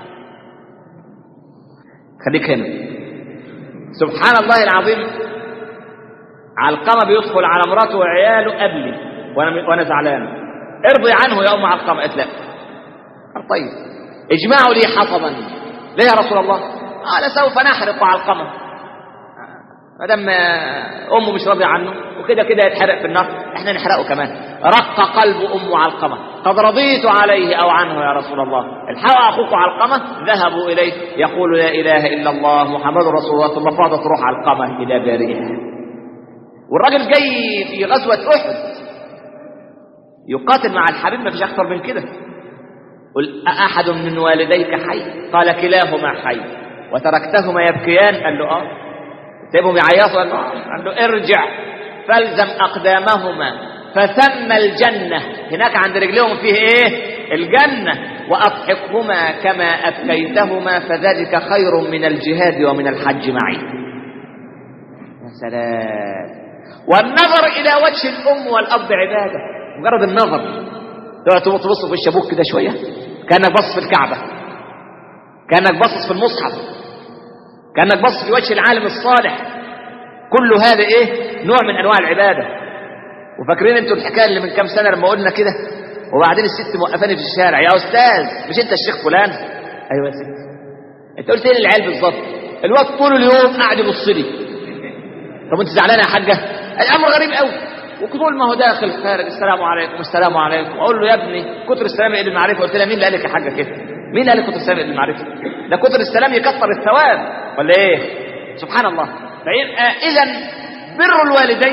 خليك هنا سبحان الله العظيم علقمه بيدخل على مراته وعياله قبلي وانا وانا زعلان ارضي عنه يا ام علقمه قالت لا قال طيب اجمعوا لي حطبا ليه يا رسول الله قال سوف نحرق علقمه ما دام امه مش راضيه عنه وكده كده يتحرق في النار احنا نحرقه كمان رق قلب ام علقمه قد رضيت عليه او عنه يا رسول الله الحق اخوك علقمه ذهبوا اليه يقول لا اله الا الله محمد رسول الله ثم فاضت روح علقمه الى بارئها والراجل جاي في غزوه احد يقاتل مع الحبيب ما فيش اكثر من كده قل احد من والديك حي قال كلاهما حي وتركتهما يبكيان قال له اه سيبهم يعيطوا قال له آه. قال له ارجع فالزم اقدامهما فثم الجنه هناك عند رجلهم فيه ايه الجنه واضحكهما كما ابكيتهما فذلك خير من الجهاد ومن الحج معي يا سلام والنظر الى وجه الام والاب عباده مجرد النظر تقعد تبص في وش ابوك كده شويه كانك باصص في الكعبه كانك باصص في المصحف كانك باصص في وجه العالم الصالح كل هذا ايه نوع من انواع العباده وفاكرين انتوا الحكايه اللي من كام سنه لما قلنا كده وبعدين الست موقفاني في الشارع يا استاذ مش انت الشيخ فلان ايوه يا ست انت قلت ايه للعيال بالظبط الواد طول اليوم قاعد يبص لي طب انت زعلانه يا حاجه الامر غريب قوي وكل ما هو داخل خارج السلام عليكم السلام عليكم اقول له يا ابني كتر السلام يقل المعرفه قلت لها مين اللي قال لك يا حاجه كده مين قال لك كتر السلام يقل المعرفه ده كتر السلام يكثر الثواب ولا ايه سبحان الله فيبقى اذا بر الوالدين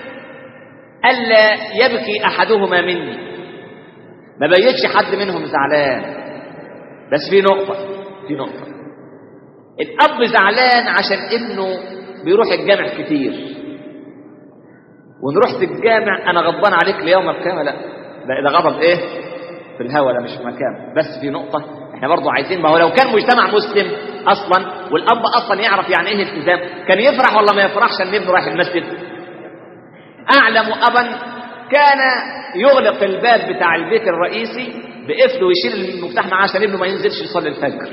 الا يبكي احدهما مني ما بيتش حد منهم زعلان بس في نقطه في نقطه الاب زعلان عشان ابنه بيروح الجامع كتير وان رحت الجامع انا غضبان عليك ليوم القيامه لا ده ده غضب ايه في الهوى ده مش في مكان بس في نقطه احنا برضو عايزين ما هو لو كان مجتمع مسلم اصلا والاب اصلا يعرف يعني ايه التزام كان يفرح ولا ما يفرحش ان ابنه رايح المسجد اعلم ابا كان يغلق الباب بتاع البيت الرئيسي بقفل ويشيل المفتاح معاه عشان ابنه ما ينزلش يصلي الفجر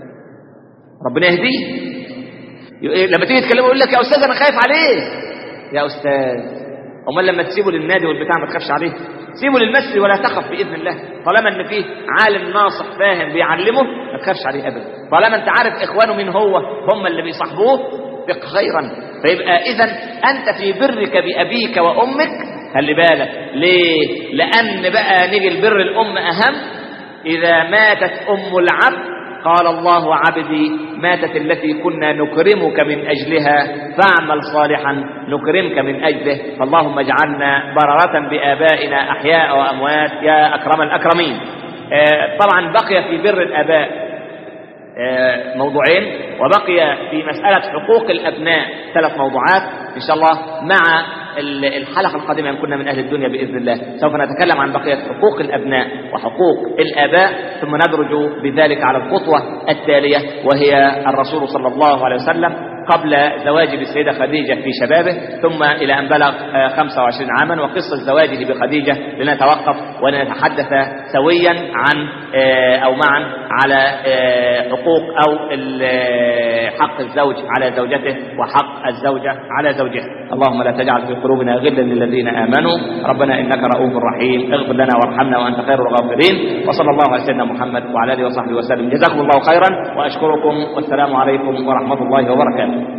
ربنا يهديه لما تيجي تكلمه يقول لك يا استاذ انا خايف عليه يا استاذ امال لما تسيبه للنادي والبتاع ما تخافش عليه سيبه للمسجد ولا تخف باذن الله طالما ان فيه عالم ناصح فاهم بيعلمه ما تخافش عليه ابدا طالما انت عارف اخوانه مين هو هم اللي بيصاحبوه ثق خيرا فيبقى اذا انت في برك بابيك وامك خلي بالك ليه لان بقى نيجي البر الام اهم اذا ماتت ام العبد قال الله عبدي ماتت التي كنا نكرمك من اجلها فاعمل صالحا نكرمك من اجله فاللهم اجعلنا بررة بابائنا احياء واموات يا اكرم الاكرمين آه طبعا بقي في بر الاباء آه موضوعين وبقي في مسألة حقوق الأبناء ثلاث موضوعات إن شاء الله مع الحلقة القادمة إن كنا من أهل الدنيا بإذن الله سوف نتكلم عن بقية حقوق الأبناء وحقوق الآباء ثم ندرج بذلك على الخطوة التالية وهي الرسول صلى الله عليه وسلم قبل زواجه بالسيدة خديجة في شبابه ثم إلى أن بلغ 25 عاما وقصة زواجه بخديجة لنتوقف ونتحدث سويا عن أو معا على حقوق أو حق الزوج على زوجته وحق الزوجة على زوجها اللهم لا تجعل في قلوبنا غلا للذين آمنوا ربنا إنك رؤوف رحيم اغفر لنا وارحمنا وأنت خير الغافرين وصلى الله على سيدنا محمد وعلى آله وصحبه وسلم جزاكم الله خيرا وأشكركم والسلام عليكم ورحمة الله وبركاته